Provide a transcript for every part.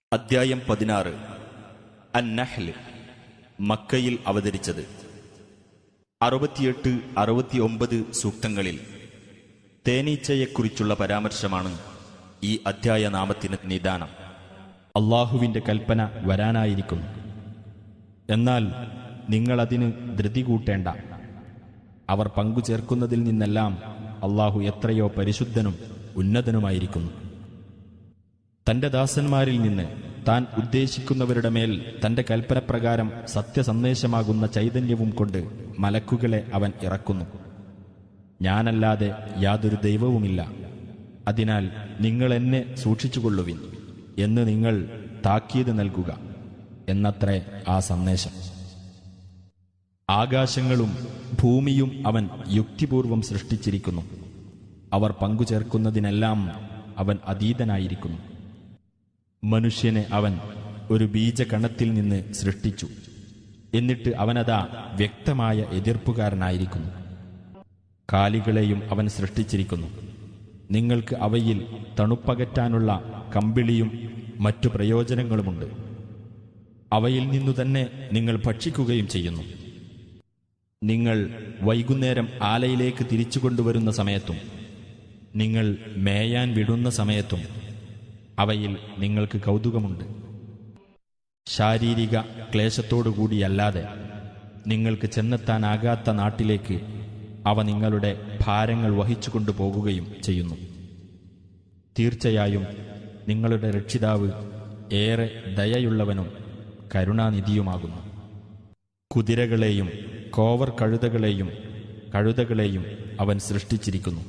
അദ്ധ്യായം പതിനാറ് അന്നഹ്ല് മക്കയിൽ അവതരിച്ചത് അറുപത്തിയെട്ട് അറുപത്തിയൊമ്പത് സൂക്തങ്ങളിൽ തേനീച്ചയെക്കുറിച്ചുള്ള പരാമർശമാണ് ഈ അധ്യായ നാമത്തിന് നിദാനം അള്ളാഹുവിന്റെ കൽപ്പന വരാനായിരിക്കുന്നു എന്നാൽ നിങ്ങളതിന് ധൃതി കൂട്ടേണ്ട അവർ പങ്കുചേർക്കുന്നതിൽ നിന്നെല്ലാം അള്ളാഹു എത്രയോ പരിശുദ്ധനും ഉന്നതനുമായിരിക്കുന്നു തന്റെ ദാസന്മാരിൽ നിന്ന് താൻ ഉദ്ദേശിക്കുന്നവരുടെ മേൽ തന്റെ കൽപ്പനപ്രകാരം സത്യസന്ദേശമാകുന്ന ചൈതന്യവും കൊണ്ട് മലക്കുകളെ അവൻ ഇറക്കുന്നു ഞാനല്ലാതെ യാതൊരു ദൈവവുമില്ല അതിനാൽ നിങ്ങൾ എന്നെ സൂക്ഷിച്ചുകൊള്ളുവിൻ എന്ന് നിങ്ങൾ താക്കീത് നൽകുക എന്നത്രേ ആ സന്ദേശം ആകാശങ്ങളും ഭൂമിയും അവൻ യുക്തിപൂർവം സൃഷ്ടിച്ചിരിക്കുന്നു അവർ പങ്കുചേർക്കുന്നതിനെല്ലാം അവൻ അതീതനായിരിക്കുന്നു മനുഷ്യനെ അവൻ ഒരു ബീജകണത്തിൽ നിന്ന് സൃഷ്ടിച്ചു എന്നിട്ട് അവനതാ വ്യക്തമായ എതിർപ്പുകാരനായിരിക്കുന്നു കാലികളെയും അവൻ സൃഷ്ടിച്ചിരിക്കുന്നു നിങ്ങൾക്ക് അവയിൽ തണുപ്പകറ്റാനുള്ള കമ്പിളിയും മറ്റു പ്രയോജനങ്ങളുമുണ്ട് അവയിൽ നിന്നു തന്നെ നിങ്ങൾ ഭക്ഷിക്കുകയും ചെയ്യുന്നു നിങ്ങൾ വൈകുന്നേരം ആലയിലേക്ക് തിരിച്ചു കൊണ്ടുവരുന്ന സമയത്തും നിങ്ങൾ മേയാൻ വിടുന്ന സമയത്തും അവയിൽ നിങ്ങൾക്ക് കൗതുകമുണ്ട് ശാരീരിക ക്ലേശത്തോടുകൂടിയല്ലാതെ നിങ്ങൾക്ക് ചെന്നെത്താനാകാത്ത നാട്ടിലേക്ക് അവ നിങ്ങളുടെ ഭാരങ്ങൾ വഹിച്ചു കൊണ്ടുപോകുകയും ചെയ്യുന്നു തീർച്ചയായും നിങ്ങളുടെ രക്ഷിതാവ് ഏറെ ദയയുള്ളവനും കരുണാനിധിയുമാകുന്നു കുതിരകളെയും കോവർ കഴുതകളെയും കഴുതകളെയും അവൻ സൃഷ്ടിച്ചിരിക്കുന്നു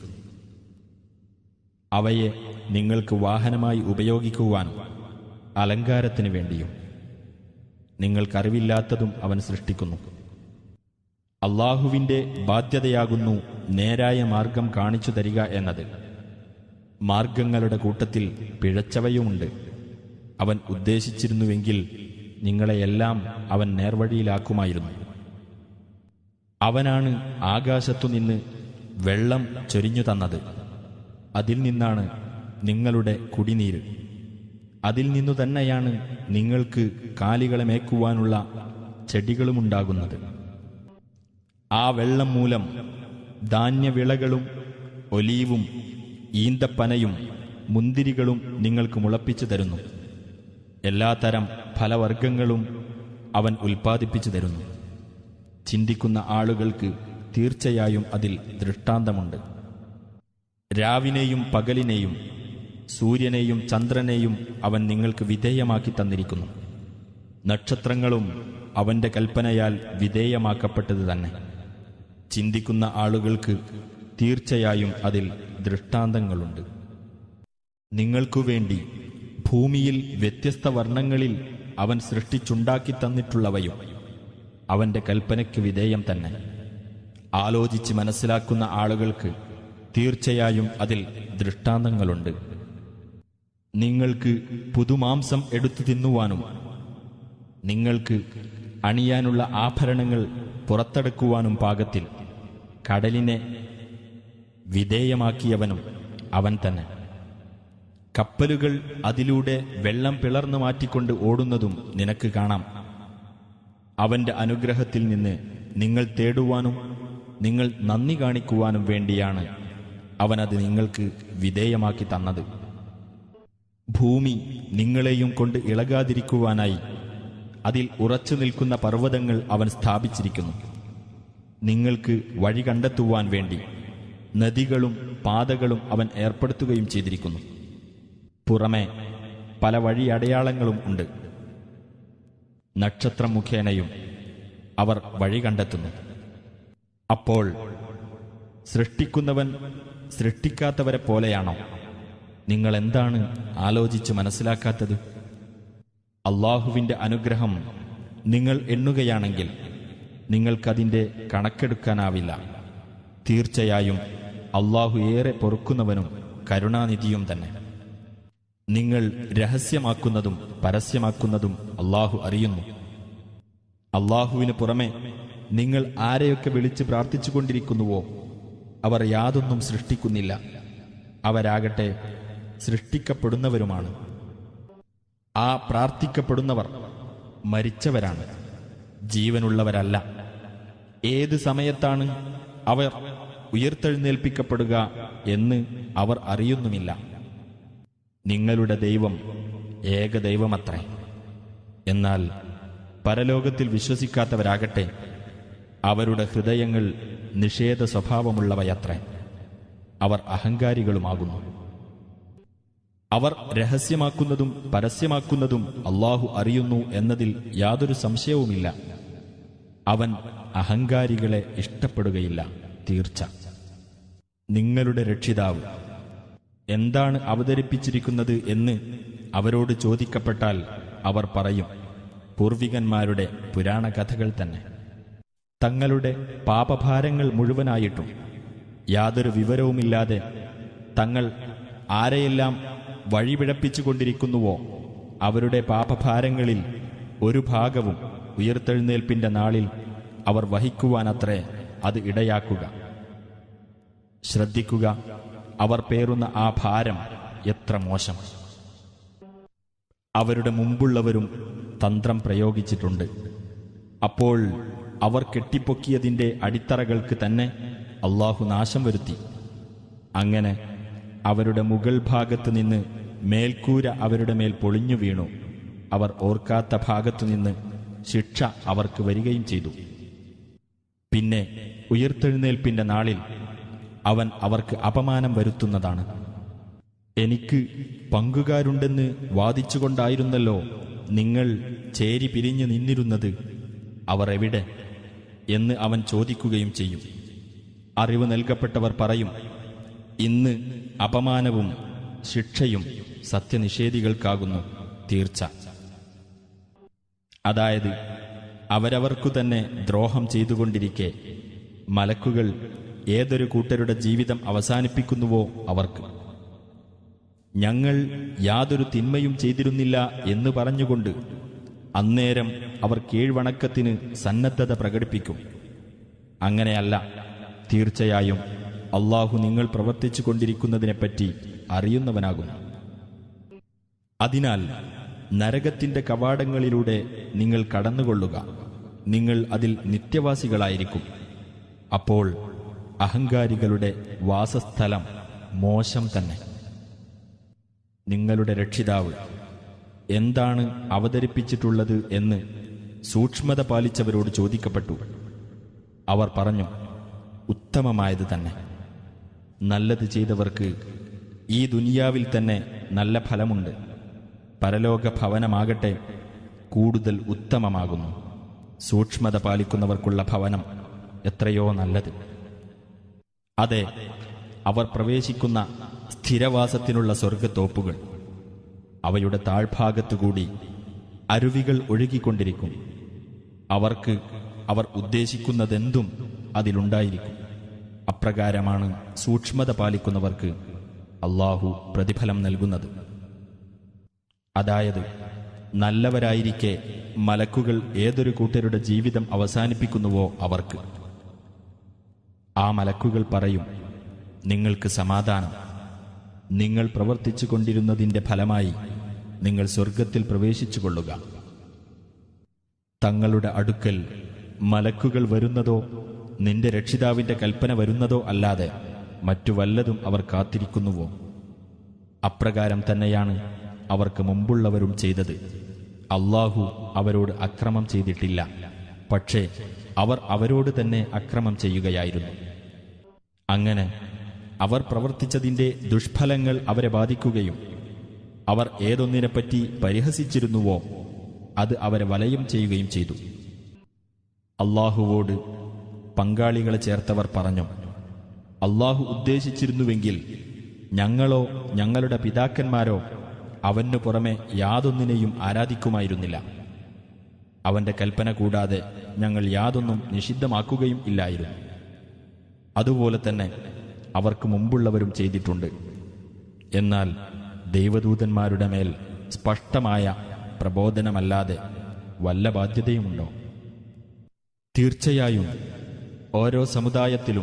അവയെ നിങ്ങൾക്ക് വാഹനമായി ഉപയോഗിക്കുവാനും അലങ്കാരത്തിന് വേണ്ടിയും നിങ്ങൾക്കറിവില്ലാത്തതും അവൻ സൃഷ്ടിക്കുന്നു അള്ളാഹുവിന്റെ ബാധ്യതയാകുന്നു നേരായ മാർഗം കാണിച്ചു തരിക എന്നത് മാർഗങ്ങളുടെ കൂട്ടത്തിൽ പിഴച്ചവയുമുണ്ട് അവൻ ഉദ്ദേശിച്ചിരുന്നുവെങ്കിൽ നിങ്ങളെയെല്ലാം അവൻ നേർവഴിയിലാക്കുമായിരുന്നു അവനാണ് ആകാശത്തുനിന്ന് വെള്ളം ചൊരിഞ്ഞു തന്നത് അതിൽ നിന്നാണ് നിങ്ങളുടെ കുടിനീര് അതിൽ നിന്നു തന്നെയാണ് നിങ്ങൾക്ക് കാലികളെ മേക്കുവാനുള്ള ചെടികളുമുണ്ടാകുന്നത് ആ വെള്ളം മൂലം ധാന്യവിളകളും ഒലീവും ഈന്തപ്പനയും മുന്തിരികളും നിങ്ങൾക്ക് മുളപ്പിച്ചു തരുന്നു എല്ലാത്തരം ഫലവർഗങ്ങളും അവൻ ഉൽപ്പാദിപ്പിച്ചു തരുന്നു ചിന്തിക്കുന്ന ആളുകൾക്ക് തീർച്ചയായും അതിൽ ദൃഷ്ടാന്തമുണ്ട് രാവിനെയും പകലിനെയും സൂര്യനെയും ചന്ദ്രനെയും അവൻ നിങ്ങൾക്ക് വിധേയമാക്കി തന്നിരിക്കുന്നു നക്ഷത്രങ്ങളും അവന്റെ കൽപ്പനയാൽ വിധേയമാക്കപ്പെട്ടത് തന്നെ ചിന്തിക്കുന്ന ആളുകൾക്ക് തീർച്ചയായും അതിൽ ദൃഷ്ടാന്തങ്ങളുണ്ട് നിങ്ങൾക്കു വേണ്ടി ഭൂമിയിൽ വ്യത്യസ്ത വർണ്ണങ്ങളിൽ അവൻ സൃഷ്ടിച്ചുണ്ടാക്കി തന്നിട്ടുള്ളവയും അവന്റെ കൽപ്പനയ്ക്ക് വിധേയം തന്നെ ആലോചിച്ച് മനസ്സിലാക്കുന്ന ആളുകൾക്ക് തീർച്ചയായും അതിൽ ദൃഷ്ടാന്തങ്ങളുണ്ട് നിങ്ങൾക്ക് പുതുമാംസം എടുത്തു തിന്നുവാനും നിങ്ങൾക്ക് അണിയാനുള്ള ആഭരണങ്ങൾ പുറത്തെടുക്കുവാനും പാകത്തിൽ കടലിനെ വിധേയമാക്കിയവനും അവൻ തന്നെ കപ്പലുകൾ അതിലൂടെ വെള്ളം പിളർന്നു മാറ്റിക്കൊണ്ട് ഓടുന്നതും നിനക്ക് കാണാം അവന്റെ അനുഗ്രഹത്തിൽ നിന്ന് നിങ്ങൾ തേടുവാനും നിങ്ങൾ നന്ദി കാണിക്കുവാനും വേണ്ടിയാണ് അവനത് നിങ്ങൾക്ക് വിധേയമാക്കി തന്നത് ഭൂമി നിങ്ങളെയും കൊണ്ട് ഇളകാതിരിക്കുവാനായി അതിൽ ഉറച്ചു നിൽക്കുന്ന പർവ്വതങ്ങൾ അവൻ സ്ഥാപിച്ചിരിക്കുന്നു നിങ്ങൾക്ക് വഴി കണ്ടെത്തുവാൻ വേണ്ടി നദികളും പാതകളും അവൻ ഏർപ്പെടുത്തുകയും ചെയ്തിരിക്കുന്നു പുറമെ പല വഴി അടയാളങ്ങളും ഉണ്ട് നക്ഷത്രം മുഖേനയും അവർ വഴി കണ്ടെത്തുന്നു അപ്പോൾ സൃഷ്ടിക്കുന്നവൻ സൃഷ്ടിക്കാത്തവരെ പോലെയാണോ നിങ്ങൾ എന്താണ് ആലോചിച്ച് മനസ്സിലാക്കാത്തത് അള്ളാഹുവിന്റെ അനുഗ്രഹം നിങ്ങൾ എണ്ണുകയാണെങ്കിൽ നിങ്ങൾക്കതിൻ്റെ കണക്കെടുക്കാനാവില്ല തീർച്ചയായും അള്ളാഹു ഏറെ പൊറുക്കുന്നവനും കരുണാനിധിയും തന്നെ നിങ്ങൾ രഹസ്യമാക്കുന്നതും പരസ്യമാക്കുന്നതും അള്ളാഹു അറിയുന്നു അള്ളാഹുവിന് പുറമെ നിങ്ങൾ ആരെയൊക്കെ വിളിച്ച് പ്രാർത്ഥിച്ചുകൊണ്ടിരിക്കുന്നുവോ അവർ യാതൊന്നും സൃഷ്ടിക്കുന്നില്ല അവരാകട്ടെ സൃഷ്ടിക്കപ്പെടുന്നവരുമാണ് ആ പ്രാർത്ഥിക്കപ്പെടുന്നവർ മരിച്ചവരാണ് ജീവനുള്ളവരല്ല ഏത് സമയത്താണ് അവർ ഉയർത്തെഴുന്നേൽപ്പിക്കപ്പെടുക എന്ന് അവർ അറിയുന്നുമില്ല നിങ്ങളുടെ ദൈവം ഏകദൈവമത്രേ എന്നാൽ പരലോകത്തിൽ വിശ്വസിക്കാത്തവരാകട്ടെ അവരുടെ ഹൃദയങ്ങൾ നിഷേധ സ്വഭാവമുള്ളവയത്രേ അവർ അഹങ്കാരികളുമാകുന്നു അവർ രഹസ്യമാക്കുന്നതും പരസ്യമാക്കുന്നതും അള്ളാഹു അറിയുന്നു എന്നതിൽ യാതൊരു സംശയവുമില്ല അവൻ അഹങ്കാരികളെ ഇഷ്ടപ്പെടുകയില്ല തീർച്ച നിങ്ങളുടെ രക്ഷിതാവ് എന്താണ് അവതരിപ്പിച്ചിരിക്കുന്നത് എന്ന് അവരോട് ചോദിക്കപ്പെട്ടാൽ അവർ പറയും പൂർവികന്മാരുടെ പുരാണ കഥകൾ തന്നെ തങ്ങളുടെ പാപഭാരങ്ങൾ മുഴുവനായിട്ടും യാതൊരു വിവരവുമില്ലാതെ തങ്ങൾ ആരെയെല്ലാം വഴിപിഴപ്പിച്ചുകൊണ്ടിരിക്കുന്നുവോ അവരുടെ പാപഭാരങ്ങളിൽ ഒരു ഭാഗവും ഉയർത്തെഴുന്നേൽപ്പിന്റെ നാളിൽ അവർ വഹിക്കുവാനത്രേ അത് ഇടയാക്കുക ശ്രദ്ധിക്കുക അവർ പേറുന്ന ആ ഭാരം എത്ര മോശം അവരുടെ മുമ്പുള്ളവരും തന്ത്രം പ്രയോഗിച്ചിട്ടുണ്ട് അപ്പോൾ അവർ കെട്ടിപ്പൊക്കിയതിന്റെ അടിത്തറകൾക്ക് തന്നെ അള്ളാഹു നാശം വരുത്തി അങ്ങനെ അവരുടെ മുകൾ ഭാഗത്ത് നിന്ന് മേൽക്കൂര അവരുടെ മേൽ പൊളിഞ്ഞു വീണു അവർ ഓർക്കാത്ത ഭാഗത്തു നിന്ന് ശിക്ഷ അവർക്ക് വരികയും ചെയ്തു പിന്നെ ഉയർത്തെഴുന്നേൽപ്പിന്റെ നാളിൽ അവൻ അവർക്ക് അപമാനം വരുത്തുന്നതാണ് എനിക്ക് പങ്കുകാരുണ്ടെന്ന് വാദിച്ചുകൊണ്ടായിരുന്നല്ലോ നിങ്ങൾ ചേരി പിരിഞ്ഞു നിന്നിരുന്നത് അവർ എവിടെ എന്ന് അവൻ ചോദിക്കുകയും ചെയ്യും അറിവ് നൽകപ്പെട്ടവർ പറയും ഇന്ന് അപമാനവും ശിക്ഷയും സത്യനിഷേധികൾക്കാകുന്നു തീർച്ച അതായത് അവരവർക്കു തന്നെ ദ്രോഹം ചെയ്തുകൊണ്ടിരിക്കെ മലക്കുകൾ ഏതൊരു കൂട്ടരുടെ ജീവിതം അവസാനിപ്പിക്കുന്നുവോ അവർക്ക് ഞങ്ങൾ യാതൊരു തിന്മയും ചെയ്തിരുന്നില്ല എന്ന് പറഞ്ഞുകൊണ്ട് അന്നേരം അവർ കീഴ്വണക്കത്തിന് സന്നദ്ധത പ്രകടിപ്പിക്കും അങ്ങനെയല്ല തീർച്ചയായും അള്ളാഹു നിങ്ങൾ പ്രവർത്തിച്ചു കൊണ്ടിരിക്കുന്നതിനെപ്പറ്റി അറിയുന്നവനാകുന്നു അതിനാൽ നരകത്തിന്റെ കവാടങ്ങളിലൂടെ നിങ്ങൾ കടന്നുകൊള്ളുക നിങ്ങൾ അതിൽ നിത്യവാസികളായിരിക്കും അപ്പോൾ അഹങ്കാരികളുടെ വാസസ്ഥലം മോശം തന്നെ നിങ്ങളുടെ രക്ഷിതാവ് എന്താണ് അവതരിപ്പിച്ചിട്ടുള്ളത് എന്ന് സൂക്ഷ്മത പാലിച്ചവരോട് ചോദിക്കപ്പെട്ടു അവർ പറഞ്ഞു ഉത്തമമായത് തന്നെ നല്ലത് ചെയ്തവർക്ക് ഈ ദുനിയാവിൽ തന്നെ നല്ല ഫലമുണ്ട് പരലോക ഭവനമാകട്ടെ കൂടുതൽ ഉത്തമമാകുന്നു സൂക്ഷ്മത പാലിക്കുന്നവർക്കുള്ള ഭവനം എത്രയോ നല്ലത് അതെ അവർ പ്രവേശിക്കുന്ന സ്ഥിരവാസത്തിനുള്ള സ്വർഗത്തോപ്പുകൾ അവയുടെ താഴ്ഭാഗത്തുകൂടി അരുവികൾ ഒഴുകിക്കൊണ്ടിരിക്കും അവർക്ക് അവർ ഉദ്ദേശിക്കുന്നതെന്തും അതിലുണ്ടായിരിക്കും അപ്രകാരമാണ് സൂക്ഷ്മത പാലിക്കുന്നവർക്ക് അള്ളാഹു പ്രതിഫലം നൽകുന്നത് അതായത് നല്ലവരായിരിക്കെ മലക്കുകൾ ഏതൊരു കൂട്ടരുടെ ജീവിതം അവസാനിപ്പിക്കുന്നുവോ അവർക്ക് ആ മലക്കുകൾ പറയും നിങ്ങൾക്ക് സമാധാനം നിങ്ങൾ പ്രവർത്തിച്ചു കൊണ്ടിരുന്നതിന്റെ ഫലമായി നിങ്ങൾ സ്വർഗത്തിൽ പ്രവേശിച്ചു കൊള്ളുക തങ്ങളുടെ അടുക്കൽ മലക്കുകൾ വരുന്നതോ നിന്റെ രക്ഷിതാവിന്റെ കൽപ്പന വരുന്നതോ അല്ലാതെ മറ്റു വല്ലതും അവർ കാത്തിരിക്കുന്നുവോ അപ്രകാരം തന്നെയാണ് അവർക്ക് മുമ്പുള്ളവരും ചെയ്തത് അള്ളാഹു അവരോട് അക്രമം ചെയ്തിട്ടില്ല പക്ഷേ അവർ അവരോട് തന്നെ അക്രമം ചെയ്യുകയായിരുന്നു അങ്ങനെ അവർ പ്രവർത്തിച്ചതിന്റെ ദുഷ്ഫലങ്ങൾ അവരെ ബാധിക്കുകയും അവർ ഏതൊന്നിനെപ്പറ്റി പരിഹസിച്ചിരുന്നുവോ അത് അവരെ വലയം ചെയ്യുകയും ചെയ്തു അള്ളാഹുവോട് പങ്കാളികളെ ചേർത്തവർ പറഞ്ഞു അള്ളാഹു ഉദ്ദേശിച്ചിരുന്നുവെങ്കിൽ ഞങ്ങളോ ഞങ്ങളുടെ പിതാക്കന്മാരോ അവനു പുറമെ യാതൊന്നിനെയും ആരാധിക്കുമായിരുന്നില്ല അവന്റെ കൽപ്പന കൂടാതെ ഞങ്ങൾ യാതൊന്നും നിഷിദ്ധമാക്കുകയും ഇല്ലായിരുന്നു അതുപോലെ തന്നെ അവർക്ക് മുമ്പുള്ളവരും ചെയ്തിട്ടുണ്ട് എന്നാൽ ദൈവദൂതന്മാരുടെ മേൽ സ്പഷ്ടമായ പ്രബോധനമല്ലാതെ വല്ല ബാധ്യതയുമുണ്ടോ തീർച്ചയായും ഓരോ സമുദായത്തിലും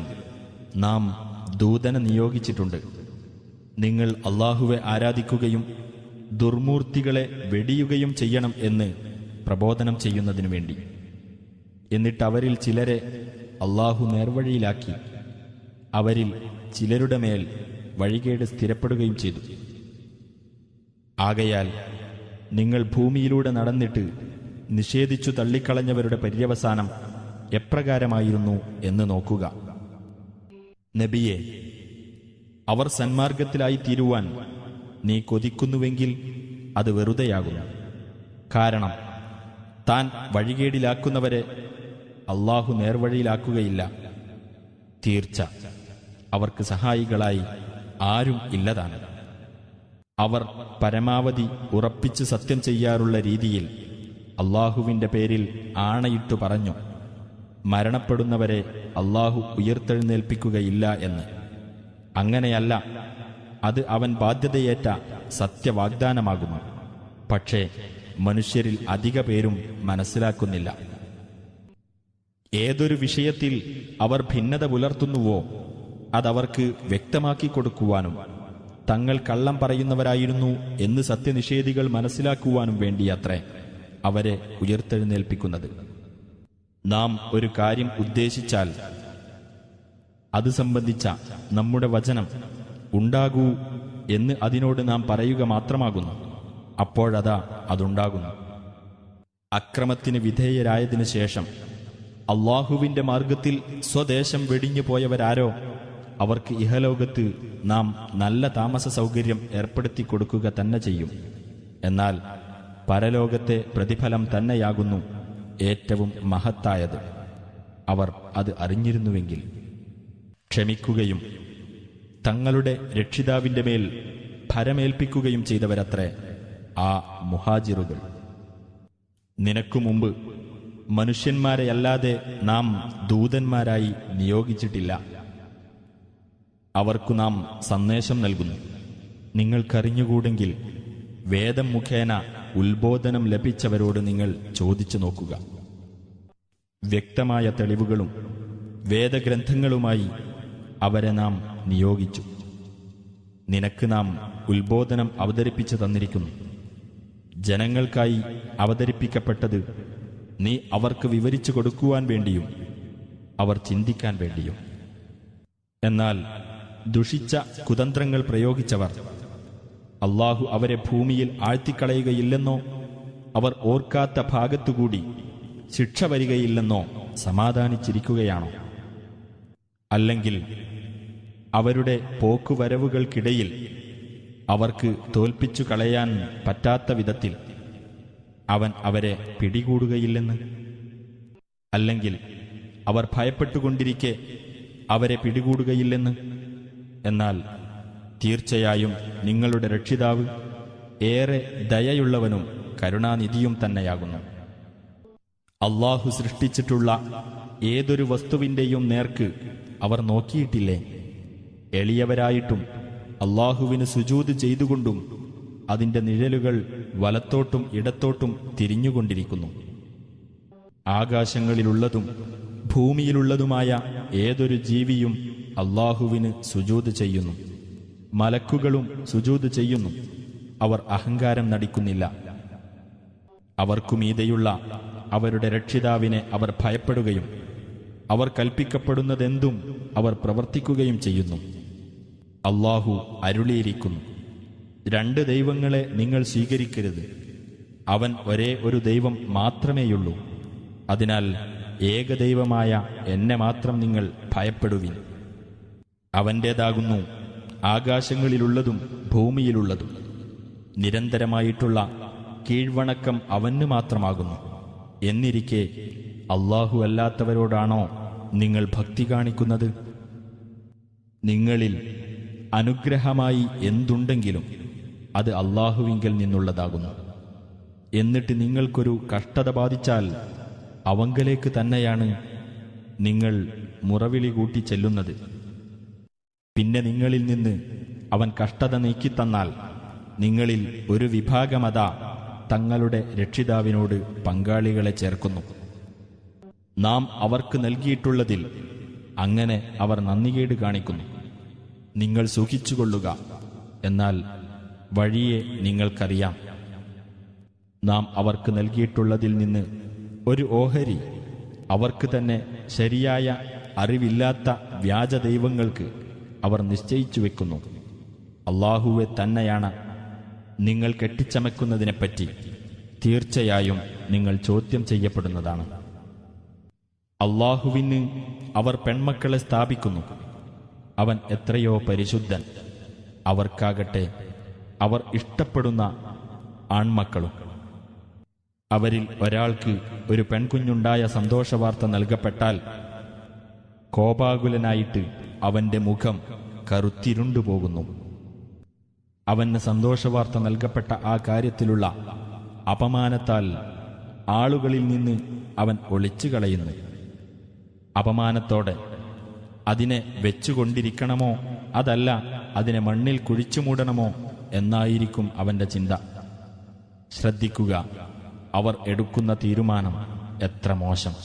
നാം ദൂതനെ നിയോഗിച്ചിട്ടുണ്ട് നിങ്ങൾ അള്ളാഹുവെ ആരാധിക്കുകയും ദുർമൂർത്തികളെ വെടിയുകയും ചെയ്യണം എന്ന് പ്രബോധനം ചെയ്യുന്നതിനു വേണ്ടി എന്നിട്ട് അവരിൽ ചിലരെ അള്ളാഹു നേർവഴിയിലാക്കി അവരിൽ ചിലരുടെ മേൽ വഴികേട് സ്ഥിരപ്പെടുകയും ചെയ്തു ആകയാൽ നിങ്ങൾ ഭൂമിയിലൂടെ നടന്നിട്ട് നിഷേധിച്ചു തള്ളിക്കളഞ്ഞവരുടെ പര്യവസാനം എപ്രകാരമായിരുന്നു എന്ന് നോക്കുക നബിയെ അവർ സന്മാർഗത്തിലായി തീരുവാൻ നീ കൊതിക്കുന്നുവെങ്കിൽ അത് വെറുതെയാകുന്നു കാരണം താൻ വഴികേടിലാക്കുന്നവരെ അള്ളാഹു നേർവഴിയിലാക്കുകയില്ല തീർച്ച അവർക്ക് സഹായികളായി ആരും ഇല്ലതാണ് അവർ പരമാവധി ഉറപ്പിച്ച് സത്യം ചെയ്യാറുള്ള രീതിയിൽ അള്ളാഹുവിന്റെ പേരിൽ ആണയിട്ടു പറഞ്ഞു മരണപ്പെടുന്നവരെ അള്ളാഹു ഉയർത്തെഴുന്നേൽപ്പിക്കുകയില്ല എന്ന് അങ്ങനെയല്ല അത് അവൻ ബാധ്യതയേറ്റ സത്യവാഗ്ദാനമാകുന്നു പക്ഷേ മനുഷ്യരിൽ അധിക പേരും മനസ്സിലാക്കുന്നില്ല ഏതൊരു വിഷയത്തിൽ അവർ ഭിന്നത പുലർത്തുന്നുവോ അതവർക്ക് വ്യക്തമാക്കി കൊടുക്കുവാനും തങ്ങൾ കള്ളം പറയുന്നവരായിരുന്നു എന്ന് സത്യനിഷേധികൾ മനസ്സിലാക്കുവാനും വേണ്ടിയത്രേ അവരെ ഉയർത്തെഴുന്നേൽപ്പിക്കുന്നത് നാം ഒരു കാര്യം ഉദ്ദേശിച്ചാൽ അത് സംബന്ധിച്ച നമ്മുടെ വചനം ഉണ്ടാകൂ എന്ന് അതിനോട് നാം പറയുക മാത്രമാകുന്നു അപ്പോഴതാ അതുണ്ടാകുന്നു അക്രമത്തിന് വിധേയരായതിനു ശേഷം അള്ളാഹുവിന്റെ മാർഗത്തിൽ സ്വദേശം വെടിഞ്ഞു പോയവരാരോ അവർക്ക് ഇഹലോകത്ത് നാം നല്ല താമസ സൗകര്യം ഏർപ്പെടുത്തി കൊടുക്കുക തന്നെ ചെയ്യും എന്നാൽ പരലോകത്തെ പ്രതിഫലം തന്നെയാകുന്നു ഏറ്റവും മഹത്തായത് അവർ അത് അറിഞ്ഞിരുന്നുവെങ്കിൽ ക്ഷമിക്കുകയും തങ്ങളുടെ രക്ഷിതാവിന്റെ മേൽ ഭരമേൽപ്പിക്കുകയും ചെയ്തവരത്രേ ആ മുഹാജിറുകൾ നിനക്കു മുമ്പ് മനുഷ്യന്മാരെയല്ലാതെ നാം ദൂതന്മാരായി നിയോഗിച്ചിട്ടില്ല അവർക്കു നാം സന്ദേശം നൽകുന്നു നിങ്ങൾക്കറിഞ്ഞുകൂടെങ്കിൽ വേദം മുഖേന ഉത്ബോധനം ലഭിച്ചവരോട് നിങ്ങൾ ചോദിച്ചു നോക്കുക വ്യക്തമായ തെളിവുകളും വേദഗ്രന്ഥങ്ങളുമായി അവരെ നാം നിയോഗിച്ചു നിനക്ക് നാം ഉത്ബോധനം അവതരിപ്പിച്ചു തന്നിരിക്കുന്നു ജനങ്ങൾക്കായി അവതരിപ്പിക്കപ്പെട്ടത് നീ അവർക്ക് വിവരിച്ചു കൊടുക്കുവാൻ വേണ്ടിയും അവർ ചിന്തിക്കാൻ വേണ്ടിയും എന്നാൽ ദുഷിച്ച കുതന്ത്രങ്ങൾ പ്രയോഗിച്ചവർ അള്ളാഹു അവരെ ഭൂമിയിൽ ആഴ്ത്തിക്കളയുകയില്ലെന്നോ അവർ ഓർക്കാത്ത ഭാഗത്തുകൂടി ശിക്ഷ വരികയില്ലെന്നോ സമാധാനിച്ചിരിക്കുകയാണോ അല്ലെങ്കിൽ അവരുടെ പോക്കുവരവുകൾക്കിടയിൽ അവർക്ക് തോൽപ്പിച്ചു കളയാൻ പറ്റാത്ത വിധത്തിൽ അവൻ അവരെ പിടികൂടുകയില്ലെന്ന് അല്ലെങ്കിൽ അവർ ഭയപ്പെട്ടുകൊണ്ടിരിക്കെ അവരെ പിടികൂടുകയില്ലെന്ന് എന്നാൽ തീർച്ചയായും നിങ്ങളുടെ രക്ഷിതാവ് ഏറെ ദയയുള്ളവനും കരുണാനിധിയും തന്നെയാകുന്നു അള്ളാഹു സൃഷ്ടിച്ചിട്ടുള്ള ഏതൊരു വസ്തുവിന്റെയും നേർക്ക് അവർ നോക്കിയിട്ടില്ലേ എളിയവരായിട്ടും അള്ളാഹുവിന് സുജൂത് ചെയ്തുകൊണ്ടും അതിന്റെ നിഴലുകൾ വലത്തോട്ടും ഇടത്തോട്ടും തിരിഞ്ഞുകൊണ്ടിരിക്കുന്നു ആകാശങ്ങളിലുള്ളതും ഭൂമിയിലുള്ളതുമായ ഏതൊരു ജീവിയും അള്ളാഹുവിന് സുജൂത് ചെയ്യുന്നു മലക്കുകളും സുജൂത് ചെയ്യുന്നു അവർ അഹങ്കാരം നടിക്കുന്നില്ല അവർക്കുമീതെയുള്ള അവരുടെ രക്ഷിതാവിനെ അവർ ഭയപ്പെടുകയും അവർ കൽപ്പിക്കപ്പെടുന്നതെന്തും അവർ പ്രവർത്തിക്കുകയും ചെയ്യുന്നു അള്ളാഹു അരുളിയിരിക്കുന്നു രണ്ട് ദൈവങ്ങളെ നിങ്ങൾ സ്വീകരിക്കരുത് അവൻ ഒരേ ഒരു ദൈവം മാത്രമേയുള്ളൂ അതിനാൽ ഏകദൈവമായ എന്നെ മാത്രം നിങ്ങൾ ഭയപ്പെടുവിൻ അവൻ്റേതാകുന്നു ആകാശങ്ങളിലുള്ളതും ഭൂമിയിലുള്ളതും നിരന്തരമായിട്ടുള്ള കീഴ്വണക്കം അവന് മാത്രമാകുന്നു എന്നിരിക്കെ അള്ളാഹു അല്ലാത്തവരോടാണോ നിങ്ങൾ ഭക്തി കാണിക്കുന്നത് നിങ്ങളിൽ അനുഗ്രഹമായി എന്തുണ്ടെങ്കിലും അത് അള്ളാഹുവിങ്കൽ നിന്നുള്ളതാകുന്നു എന്നിട്ട് നിങ്ങൾക്കൊരു കഷ്ടത ബാധിച്ചാൽ അവങ്കലേക്ക് തന്നെയാണ് നിങ്ങൾ മുറവിളി കൂട്ടി ചെല്ലുന്നത് പിന്നെ നിങ്ങളിൽ നിന്ന് അവൻ കഷ്ടത നീക്കിത്തന്നാൽ നിങ്ങളിൽ ഒരു വിഭാഗമതാ തങ്ങളുടെ രക്ഷിതാവിനോട് പങ്കാളികളെ ചേർക്കുന്നു നാം അവർക്ക് നൽകിയിട്ടുള്ളതിൽ അങ്ങനെ അവർ നന്ദികേട് കാണിക്കുന്നു നിങ്ങൾ സുഖിച്ചുകൊള്ളുക എന്നാൽ വഴിയെ നിങ്ങൾക്കറിയാം നാം അവർക്ക് നൽകിയിട്ടുള്ളതിൽ നിന്ന് ഒരു ഓഹരി അവർക്ക് തന്നെ ശരിയായ അറിവില്ലാത്ത വ്യാജ ദൈവങ്ങൾക്ക് അവർ നിശ്ചയിച്ചു വെക്കുന്നു അള്ളാഹുവെ തന്നെയാണ് നിങ്ങൾ കെട്ടിച്ചമക്കുന്നതിനെപ്പറ്റി തീർച്ചയായും നിങ്ങൾ ചോദ്യം ചെയ്യപ്പെടുന്നതാണ് അള്ളാഹുവിന് അവർ പെൺമക്കളെ സ്ഥാപിക്കുന്നു അവൻ എത്രയോ പരിശുദ്ധൻ അവർക്കാകട്ടെ അവർ ഇഷ്ടപ്പെടുന്ന ആൺമക്കളും അവരിൽ ഒരാൾക്ക് ഒരു പെൺകുഞ്ഞുണ്ടായ സന്തോഷവാർത്ത നൽകപ്പെട്ടാൽ കോപാകുലനായിട്ട് അവന്റെ മുഖം കറുത്തിരുണ്ടുപോകുന്നു അവന് സന്തോഷവാർത്ത നൽകപ്പെട്ട ആ കാര്യത്തിലുള്ള അപമാനത്താൽ ആളുകളിൽ നിന്ന് അവൻ ഒളിച്ചു കളയുന്നു അപമാനത്തോടെ അതിനെ വെച്ചുകൊണ്ടിരിക്കണമോ അതല്ല അതിനെ മണ്ണിൽ കുഴിച്ചു മൂടണമോ എന്നായിരിക്കും അവന്റെ ചിന്ത ശ്രദ്ധിക്കുക അവർ എടുക്കുന്ന തീരുമാനം എത്ര മോശം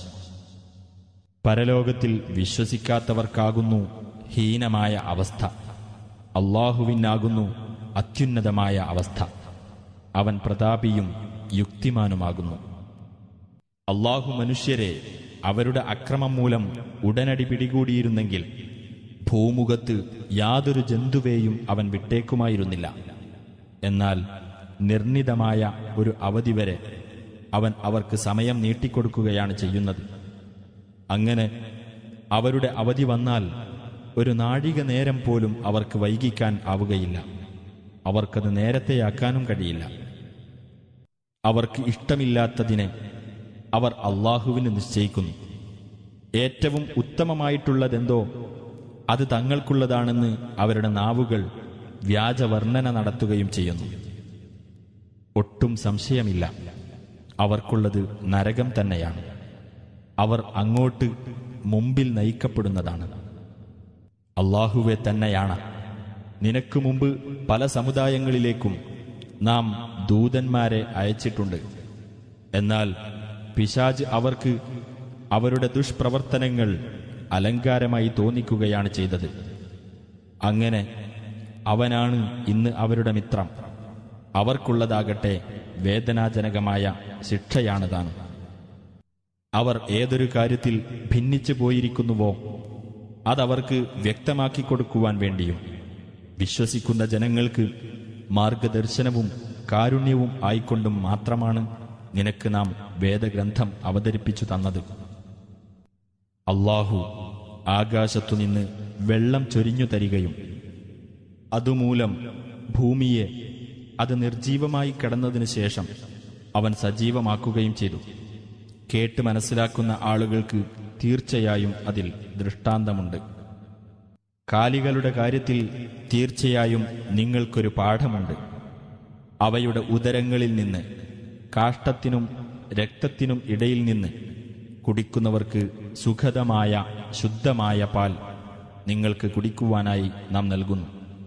പരലോകത്തിൽ വിശ്വസിക്കാത്തവർക്കാകുന്നു ഹീനമായ അവസ്ഥ അള്ളാഹുവിനാകുന്നു അത്യുന്നതമായ അവസ്ഥ അവൻ പ്രതാപിയും യുക്തിമാനുമാകുന്നു അള്ളാഹു മനുഷ്യരെ അവരുടെ അക്രമം മൂലം ഉടനടി പിടികൂടിയിരുന്നെങ്കിൽ ഭൂമുഖത്ത് യാതൊരു ജന്തുവേയും അവൻ വിട്ടേക്കുമായിരുന്നില്ല എന്നാൽ നിർണിതമായ ഒരു അവധി വരെ അവൻ അവർക്ക് സമയം നീട്ടിക്കൊടുക്കുകയാണ് ചെയ്യുന്നത് അങ്ങനെ അവരുടെ അവധി വന്നാൽ ഒരു നാഴിക നേരം പോലും അവർക്ക് വൈകിക്കാൻ ആവുകയില്ല അവർക്കത് നേരത്തെയാക്കാനും കഴിയില്ല അവർക്ക് ഇഷ്ടമില്ലാത്തതിനെ അവർ അള്ളാഹുവിന് നിശ്ചയിക്കുന്നു ഏറ്റവും ഉത്തമമായിട്ടുള്ളതെന്തോ അത് തങ്ങൾക്കുള്ളതാണെന്ന് അവരുടെ നാവുകൾ വ്യാജവർണ്ണന നടത്തുകയും ചെയ്യുന്നു ഒട്ടും സംശയമില്ല അവർക്കുള്ളത് നരകം തന്നെയാണ് അവർ അങ്ങോട്ട് മുമ്പിൽ നയിക്കപ്പെടുന്നതാണ് അള്ളാഹുവെ തന്നെയാണ് നിനക്ക് മുമ്പ് പല സമുദായങ്ങളിലേക്കും നാം ദൂതന്മാരെ അയച്ചിട്ടുണ്ട് എന്നാൽ പിശാജ് അവർക്ക് അവരുടെ ദുഷ്പ്രവർത്തനങ്ങൾ അലങ്കാരമായി തോന്നിക്കുകയാണ് ചെയ്തത് അങ്ങനെ അവനാണ് ഇന്ന് അവരുടെ മിത്രം അവർക്കുള്ളതാകട്ടെ വേദനാജനകമായ ശിക്ഷയാണ് താനും അവർ ഏതൊരു കാര്യത്തിൽ ഭിന്നിച്ചു പോയിരിക്കുന്നുവോ അതവർക്ക് വ്യക്തമാക്കി കൊടുക്കുവാൻ വേണ്ടിയും വിശ്വസിക്കുന്ന ജനങ്ങൾക്ക് മാർഗദർശനവും കാരുണ്യവും ആയിക്കൊണ്ടും മാത്രമാണ് നിനക്ക് നാം വേദഗ്രന്ഥം അവതരിപ്പിച്ചു തന്നത് അള്ളാഹു ആകാശത്തുനിന്ന് വെള്ളം ചൊരിഞ്ഞു തരികയും അതുമൂലം ഭൂമിയെ അത് നിർജീവമായി കിടന്നതിനു ശേഷം അവൻ സജീവമാക്കുകയും ചെയ്തു കേട്ട് മനസ്സിലാക്കുന്ന ആളുകൾക്ക് തീർച്ചയായും അതിൽ ദൃഷ്ടാന്തമുണ്ട് കാലികളുടെ കാര്യത്തിൽ തീർച്ചയായും നിങ്ങൾക്കൊരു പാഠമുണ്ട് അവയുടെ ഉദരങ്ങളിൽ നിന്ന് കാഷ്ടത്തിനും രക്തത്തിനും ഇടയിൽ നിന്ന് കുടിക്കുന്നവർക്ക് സുഖതമായ ശുദ്ധമായ പാൽ നിങ്ങൾക്ക് കുടിക്കുവാനായി നാം നൽകുന്നു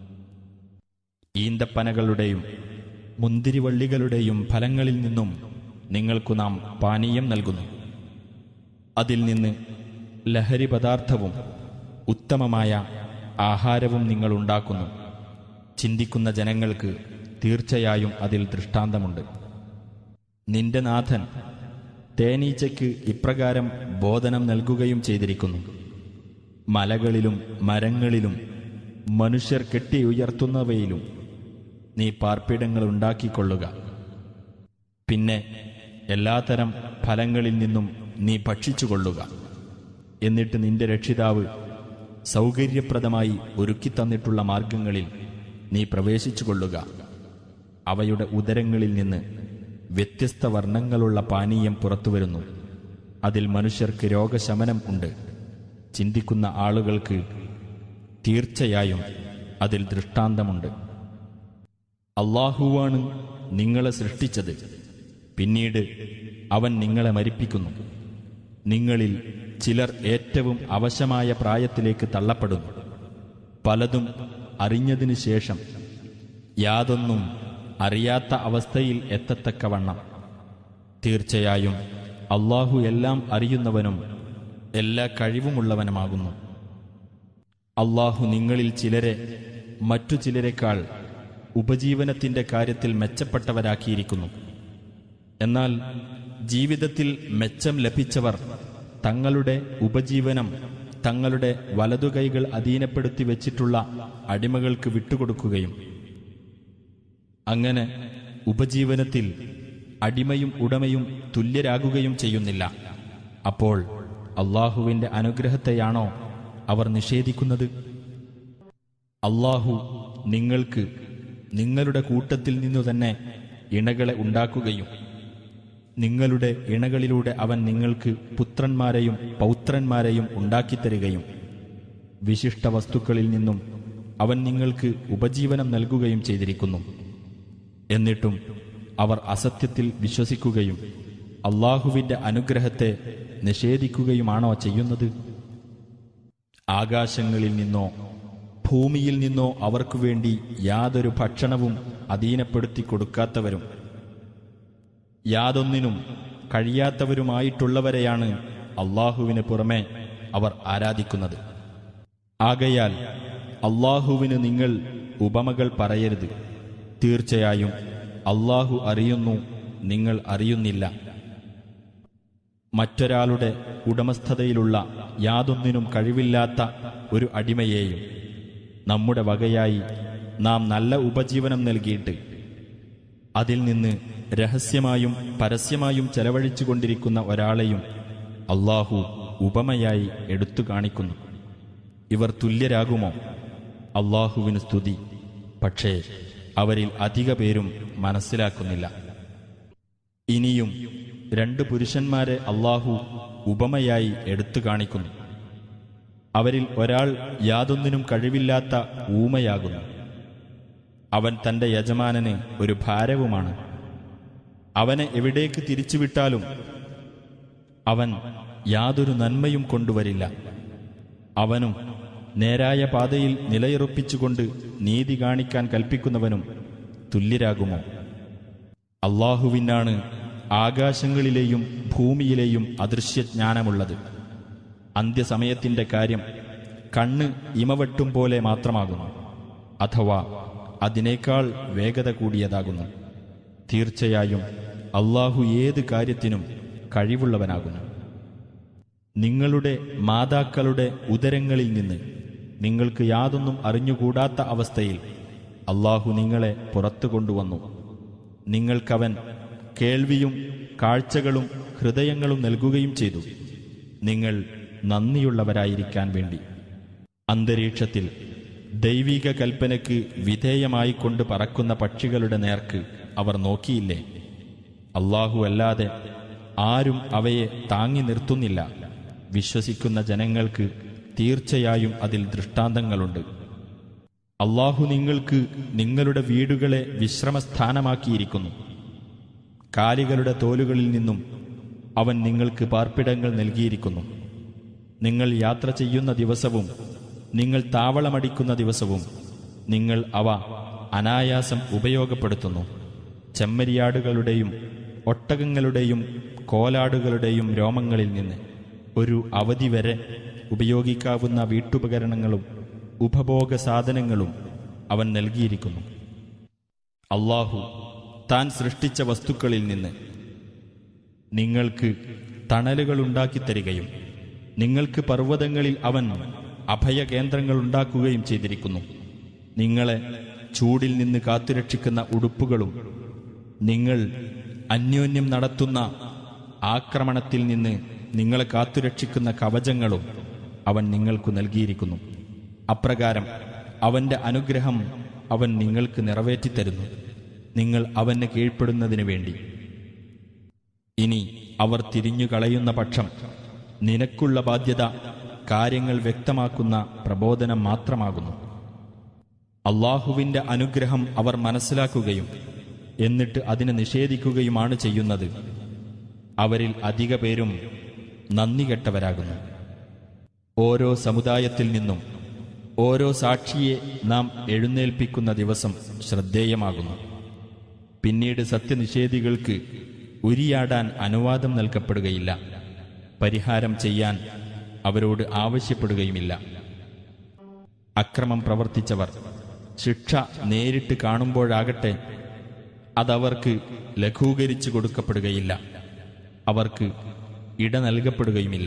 ഈന്തപ്പനകളുടെയും മുന്തിരിവള്ളികളുടെയും ഫലങ്ങളിൽ നിന്നും നിങ്ങൾക്കു നാം പാനീയം നൽകുന്നു അതിൽ നിന്ന് ലഹരി പദാർത്ഥവും ഉത്തമമായ ആഹാരവും നിങ്ങൾ ഉണ്ടാക്കുന്നു ചിന്തിക്കുന്ന ജനങ്ങൾക്ക് തീർച്ചയായും അതിൽ ദൃഷ്ടാന്തമുണ്ട് നിന്റെ നാഥൻ തേനീച്ചയ്ക്ക് ഇപ്രകാരം ബോധനം നൽകുകയും ചെയ്തിരിക്കുന്നു മലകളിലും മരങ്ങളിലും മനുഷ്യർ കെട്ടി ഉയർത്തുന്നവയിലും നീ പാർപ്പിടങ്ങൾ ഉണ്ടാക്കിക്കൊള്ളുക പിന്നെ എല്ലാത്തരം ഫലങ്ങളിൽ നിന്നും നീ ഭക്ഷിച്ചുകൊള്ളുക എന്നിട്ട് നിന്റെ രക്ഷിതാവ് സൗകര്യപ്രദമായി ഒരുക്കിത്തന്നിട്ടുള്ള മാർഗങ്ങളിൽ നീ പ്രവേശിച്ചുകൊള്ളുക അവയുടെ ഉദരങ്ങളിൽ നിന്ന് വ്യത്യസ്ത വർണ്ണങ്ങളുള്ള പാനീയം പുറത്തുവരുന്നു അതിൽ മനുഷ്യർക്ക് രോഗശമനം ഉണ്ട് ചിന്തിക്കുന്ന ആളുകൾക്ക് തീർച്ചയായും അതിൽ ദൃഷ്ടാന്തമുണ്ട് അള്ളാഹുവാണ് നിങ്ങളെ സൃഷ്ടിച്ചത് പിന്നീട് അവൻ നിങ്ങളെ മരിപ്പിക്കുന്നു നിങ്ങളിൽ ചിലർ ഏറ്റവും അവശമായ പ്രായത്തിലേക്ക് തള്ളപ്പെടുന്നു പലതും അറിഞ്ഞതിനു ശേഷം യാതൊന്നും അറിയാത്ത അവസ്ഥയിൽ എത്തത്തക്കവണ്ണം തീർച്ചയായും അള്ളാഹു എല്ലാം അറിയുന്നവനും എല്ലാ കഴിവുമുള്ളവനുമാകുന്നു അള്ളാഹു നിങ്ങളിൽ ചിലരെ മറ്റു ചിലരെക്കാൾ ഉപജീവനത്തിന്റെ കാര്യത്തിൽ മെച്ചപ്പെട്ടവരാക്കിയിരിക്കുന്നു എന്നാൽ ജീവിതത്തിൽ മെച്ചം ലഭിച്ചവർ തങ്ങളുടെ ഉപജീവനം തങ്ങളുടെ വലതുകൈകൾ അധീനപ്പെടുത്തി വെച്ചിട്ടുള്ള അടിമകൾക്ക് വിട്ടുകൊടുക്കുകയും അങ്ങനെ ഉപജീവനത്തിൽ അടിമയും ഉടമയും തുല്യരാകുകയും ചെയ്യുന്നില്ല അപ്പോൾ അള്ളാഹുവിന്റെ അനുഗ്രഹത്തെയാണോ അവർ നിഷേധിക്കുന്നത് അള്ളാഹു നിങ്ങൾക്ക് നിങ്ങളുടെ കൂട്ടത്തിൽ നിന്നു തന്നെ ഇണകളെ ഉണ്ടാക്കുകയും നിങ്ങളുടെ ഇണകളിലൂടെ അവൻ നിങ്ങൾക്ക് പുത്രന്മാരെയും പൗത്രന്മാരെയും ഉണ്ടാക്കിത്തരികയും വിശിഷ്ട വസ്തുക്കളിൽ നിന്നും അവൻ നിങ്ങൾക്ക് ഉപജീവനം നൽകുകയും ചെയ്തിരിക്കുന്നു എന്നിട്ടും അവർ അസത്യത്തിൽ വിശ്വസിക്കുകയും അള്ളാഹുവിന്റെ അനുഗ്രഹത്തെ നിഷേധിക്കുകയുമാണോ ചെയ്യുന്നത് ആകാശങ്ങളിൽ നിന്നോ ഭൂമിയിൽ നിന്നോ അവർക്കു വേണ്ടി യാതൊരു ഭക്ഷണവും അധീനപ്പെടുത്തി കൊടുക്കാത്തവരും യാതൊന്നിനും കഴിയാത്തവരുമായിട്ടുള്ളവരെയാണ് അള്ളാഹുവിന് പുറമെ അവർ ആരാധിക്കുന്നത് ആകയാൽ അള്ളാഹുവിന് നിങ്ങൾ ഉപമകൾ പറയരുത് തീർച്ചയായും അള്ളാഹു അറിയുന്നു നിങ്ങൾ അറിയുന്നില്ല മറ്റൊരാളുടെ ഉടമസ്ഥതയിലുള്ള യാതൊന്നിനും കഴിവില്ലാത്ത ഒരു അടിമയെയും നമ്മുടെ വകയായി നാം നല്ല ഉപജീവനം നൽകിയിട്ട് അതിൽ നിന്ന് രഹസ്യമായും പരസ്യമായും ചെലവഴിച്ചു കൊണ്ടിരിക്കുന്ന ഒരാളെയും അള്ളാഹു ഉപമയായി എടുത്തു കാണിക്കുന്നു ഇവർ തുല്യരാകുമോ അള്ളാഹുവിന് സ്തുതി പക്ഷേ അവരിൽ അധിക പേരും മനസ്സിലാക്കുന്നില്ല ഇനിയും രണ്ട് പുരുഷന്മാരെ അള്ളാഹു ഉപമയായി എടുത്തു കാണിക്കുന്നു അവരിൽ ഒരാൾ യാതൊന്നിനും കഴിവില്ലാത്ത ഊമയാകുന്നു അവൻ തന്റെ യജമാനന് ഒരു ഭാരവുമാണ് അവനെ എവിടേക്ക് തിരിച്ചുവിട്ടാലും അവൻ യാതൊരു നന്മയും കൊണ്ടുവരില്ല അവനും നേരായ പാതയിൽ നിലയുറപ്പിച്ചുകൊണ്ട് നീതി കാണിക്കാൻ കൽപ്പിക്കുന്നവനും തുല്യരാകുമോ അള്ളാഹുവിനാണ് ആകാശങ്ങളിലെയും ഭൂമിയിലെയും അദൃശ്യജ്ഞാനമുള്ളത് അന്ത്യസമയത്തിന്റെ കാര്യം കണ്ണ് ഇമവെട്ടും പോലെ മാത്രമാകുന്നു അഥവാ അതിനേക്കാൾ വേഗത കൂടിയതാകുന്നു തീർച്ചയായും അള്ളാഹു ഏത് കാര്യത്തിനും കഴിവുള്ളവനാകുന്നു നിങ്ങളുടെ മാതാക്കളുടെ ഉദരങ്ങളിൽ നിന്ന് നിങ്ങൾക്ക് യാതൊന്നും അറിഞ്ഞുകൂടാത്ത അവസ്ഥയിൽ അള്ളാഹു നിങ്ങളെ പുറത്തു കൊണ്ടുവന്നു നിങ്ങൾക്കവൻ കേൾവിയും കാഴ്ചകളും ഹൃദയങ്ങളും നൽകുകയും ചെയ്തു നിങ്ങൾ നന്ദിയുള്ളവരായിരിക്കാൻ വേണ്ടി അന്തരീക്ഷത്തിൽ ദൈവിക കൽപ്പനയ്ക്ക് വിധേയമായിക്കൊണ്ട് പറക്കുന്ന പക്ഷികളുടെ നേർക്ക് അവർ നോക്കിയില്ലേ അള്ളാഹു അല്ലാതെ ആരും അവയെ താങ്ങി നിർത്തുന്നില്ല വിശ്വസിക്കുന്ന ജനങ്ങൾക്ക് തീർച്ചയായും അതിൽ ദൃഷ്ടാന്തങ്ങളുണ്ട് അള്ളാഹു നിങ്ങൾക്ക് നിങ്ങളുടെ വീടുകളെ വിശ്രമസ്ഥാനമാക്കിയിരിക്കുന്നു കാലികളുടെ തോലുകളിൽ നിന്നും അവൻ നിങ്ങൾക്ക് പാർപ്പിടങ്ങൾ നൽകിയിരിക്കുന്നു നിങ്ങൾ യാത്ര ചെയ്യുന്ന ദിവസവും നിങ്ങൾ താവളമടിക്കുന്ന ദിവസവും നിങ്ങൾ അവ അനായാസം ഉപയോഗപ്പെടുത്തുന്നു ചെമ്മരിയാടുകളുടെയും ഒട്ടകങ്ങളുടെയും കോലാടുകളുടെയും രോമങ്ങളിൽ നിന്ന് ഒരു അവധി വരെ ഉപയോഗിക്കാവുന്ന വീട്ടുപകരണങ്ങളും ഉപഭോഗ സാധനങ്ങളും അവൻ നൽകിയിരിക്കുന്നു അള്ളാഹു താൻ സൃഷ്ടിച്ച വസ്തുക്കളിൽ നിന്ന് നിങ്ങൾക്ക് തണലുകളുണ്ടാക്കി തരികയും നിങ്ങൾക്ക് പർവ്വതങ്ങളിൽ അവൻ അഭയകേന്ദ്രങ്ങൾ ഉണ്ടാക്കുകയും ചെയ്തിരിക്കുന്നു നിങ്ങളെ ചൂടിൽ നിന്ന് കാത്തുരക്ഷിക്കുന്ന ഉടുപ്പുകളും നിങ്ങൾ അന്യോന്യം നടത്തുന്ന ആക്രമണത്തിൽ നിന്ന് നിങ്ങളെ കാത്തുരക്ഷിക്കുന്ന കവചങ്ങളും അവൻ നിങ്ങൾക്കു നൽകിയിരിക്കുന്നു അപ്രകാരം അവന്റെ അനുഗ്രഹം അവൻ നിങ്ങൾക്ക് നിറവേറ്റിത്തരുന്നു നിങ്ങൾ അവന് കീഴ്പ്പെടുന്നതിനു വേണ്ടി ഇനി അവർ തിരിഞ്ഞു കളയുന്ന പക്ഷം നിനക്കുള്ള ബാധ്യത കാര്യങ്ങൾ വ്യക്തമാക്കുന്ന പ്രബോധനം മാത്രമാകുന്നു അള്ളാഹുവിന്റെ അനുഗ്രഹം അവർ മനസ്സിലാക്കുകയും എന്നിട്ട് അതിനെ നിഷേധിക്കുകയുമാണ് ചെയ്യുന്നത് അവരിൽ അധിക പേരും നന്ദി കെട്ടവരാകുന്നു ഓരോ സമുദായത്തിൽ നിന്നും ഓരോ സാക്ഷിയെ നാം എഴുന്നേൽപ്പിക്കുന്ന ദിവസം ശ്രദ്ധേയമാകുന്നു പിന്നീട് സത്യനിഷേധികൾക്ക് ഉരിയാടാൻ അനുവാദം നൽകപ്പെടുകയില്ല പരിഹാരം ചെയ്യാൻ അവരോട് ആവശ്യപ്പെടുകയുമില്ല അക്രമം പ്രവർത്തിച്ചവർ ശിക്ഷ നേരിട്ട് കാണുമ്പോഴാകട്ടെ അതവർക്ക് ലഘൂകരിച്ചു കൊടുക്കപ്പെടുകയില്ല അവർക്ക് ഇട നൽകപ്പെടുകയുമില്ല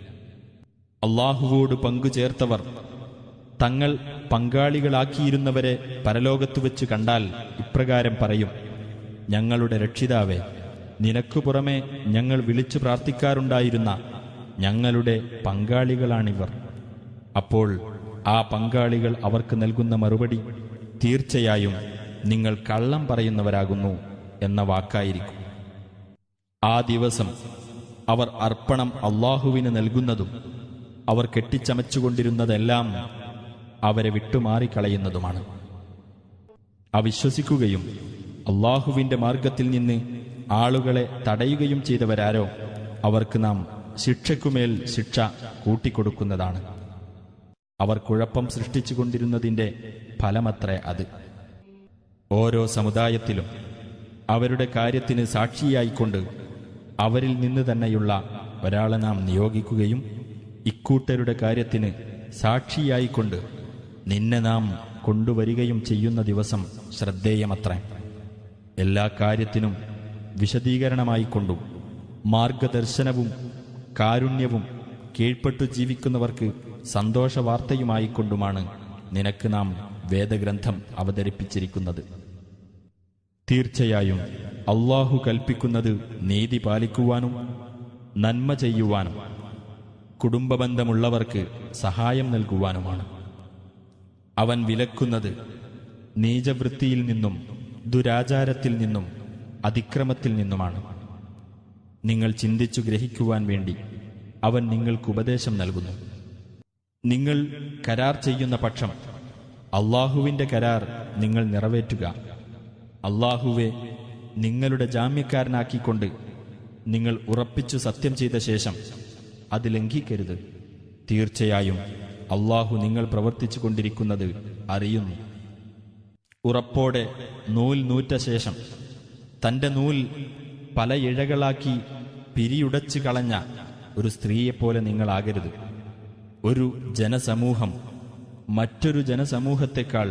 അള്ളാഹുവോട് പങ്കുചേർത്തവർ തങ്ങൾ പങ്കാളികളാക്കിയിരുന്നവരെ പരലോകത്തു വെച്ച് കണ്ടാൽ ഇപ്രകാരം പറയും ഞങ്ങളുടെ രക്ഷിതാവേ നിനക്കു പുറമെ ഞങ്ങൾ വിളിച്ചു പ്രാർത്ഥിക്കാറുണ്ടായിരുന്ന ഞങ്ങളുടെ പങ്കാളികളാണിവർ അപ്പോൾ ആ പങ്കാളികൾ അവർക്ക് നൽകുന്ന മറുപടി തീർച്ചയായും നിങ്ങൾ കള്ളം പറയുന്നവരാകുന്നു എന്ന വാക്കായിരിക്കും ആ ദിവസം അവർ അർപ്പണം അള്ളാഹുവിന് നൽകുന്നതും അവർ കെട്ടിച്ചമച്ചുകൊണ്ടിരുന്നതെല്ലാം അവരെ വിട്ടുമാറിക്കളയുന്നതുമാണ് അവിശ്വസിക്കുകയും അള്ളാഹുവിന്റെ മാർഗത്തിൽ നിന്ന് ആളുകളെ തടയുകയും ചെയ്തവരാരോ അവർക്ക് നാം ശിക്ഷയ്ക്കുമേൽ ശിക്ഷ കൂട്ടിക്കൊടുക്കുന്നതാണ് അവർ കുഴപ്പം സൃഷ്ടിച്ചുകൊണ്ടിരുന്നതിന്റെ ഫലമത്രേ അത് ഓരോ സമുദായത്തിലും അവരുടെ കാര്യത്തിന് സാക്ഷിയായിക്കൊണ്ട് അവരിൽ നിന്ന് തന്നെയുള്ള ഒരാളെ നാം നിയോഗിക്കുകയും ഇക്കൂട്ടരുടെ കാര്യത്തിന് സാക്ഷിയായിക്കൊണ്ട് നിന്നെ നാം കൊണ്ടുവരികയും ചെയ്യുന്ന ദിവസം ശ്രദ്ധേയമത്രേ എല്ലാ കാര്യത്തിനും വിശദീകരണമായിക്കൊണ്ടും മാർഗദർശനവും കാരുണ്യവും കീഴ്പ്പെട്ടു ജീവിക്കുന്നവർക്ക് സന്തോഷവാർത്തയുമായിക്കൊണ്ടുമാണ് നിനക്ക് നാം വേദഗ്രന്ഥം അവതരിപ്പിച്ചിരിക്കുന്നത് തീർച്ചയായും അള്ളാഹു കൽപ്പിക്കുന്നത് നീതി പാലിക്കുവാനും നന്മ ചെയ്യുവാനും കുടുംബബന്ധമുള്ളവർക്ക് സഹായം നൽകുവാനുമാണ് അവൻ വിലക്കുന്നത് നീചവൃത്തിയിൽ നിന്നും ദുരാചാരത്തിൽ നിന്നും അതിക്രമത്തിൽ നിന്നുമാണ് നിങ്ങൾ ചിന്തിച്ചു ഗ്രഹിക്കുവാൻ വേണ്ടി അവൻ നിങ്ങൾക്ക് ഉപദേശം നൽകുന്നു നിങ്ങൾ കരാർ ചെയ്യുന്ന പക്ഷം അള്ളാഹുവിന്റെ കരാർ നിങ്ങൾ നിറവേറ്റുക അള്ളാഹുവെ നിങ്ങളുടെ ജാമ്യക്കാരനാക്കിക്കൊണ്ട് നിങ്ങൾ ഉറപ്പിച്ചു സത്യം ചെയ്ത ശേഷം അത് ലംഘിക്കരുത് തീർച്ചയായും അള്ളാഹു നിങ്ങൾ പ്രവർത്തിച്ചു കൊണ്ടിരിക്കുന്നത് അറിയുന്നു ഉറപ്പോടെ നൂൽ നൂറ്റ ശേഷം തന്റെ നൂൽ പല ഇഴകളാക്കി പിരിയുടച്ചു കളഞ്ഞ ഒരു സ്ത്രീയെപ്പോലെ നിങ്ങളാകരുത് ഒരു ജനസമൂഹം മറ്റൊരു ജനസമൂഹത്തെക്കാൾ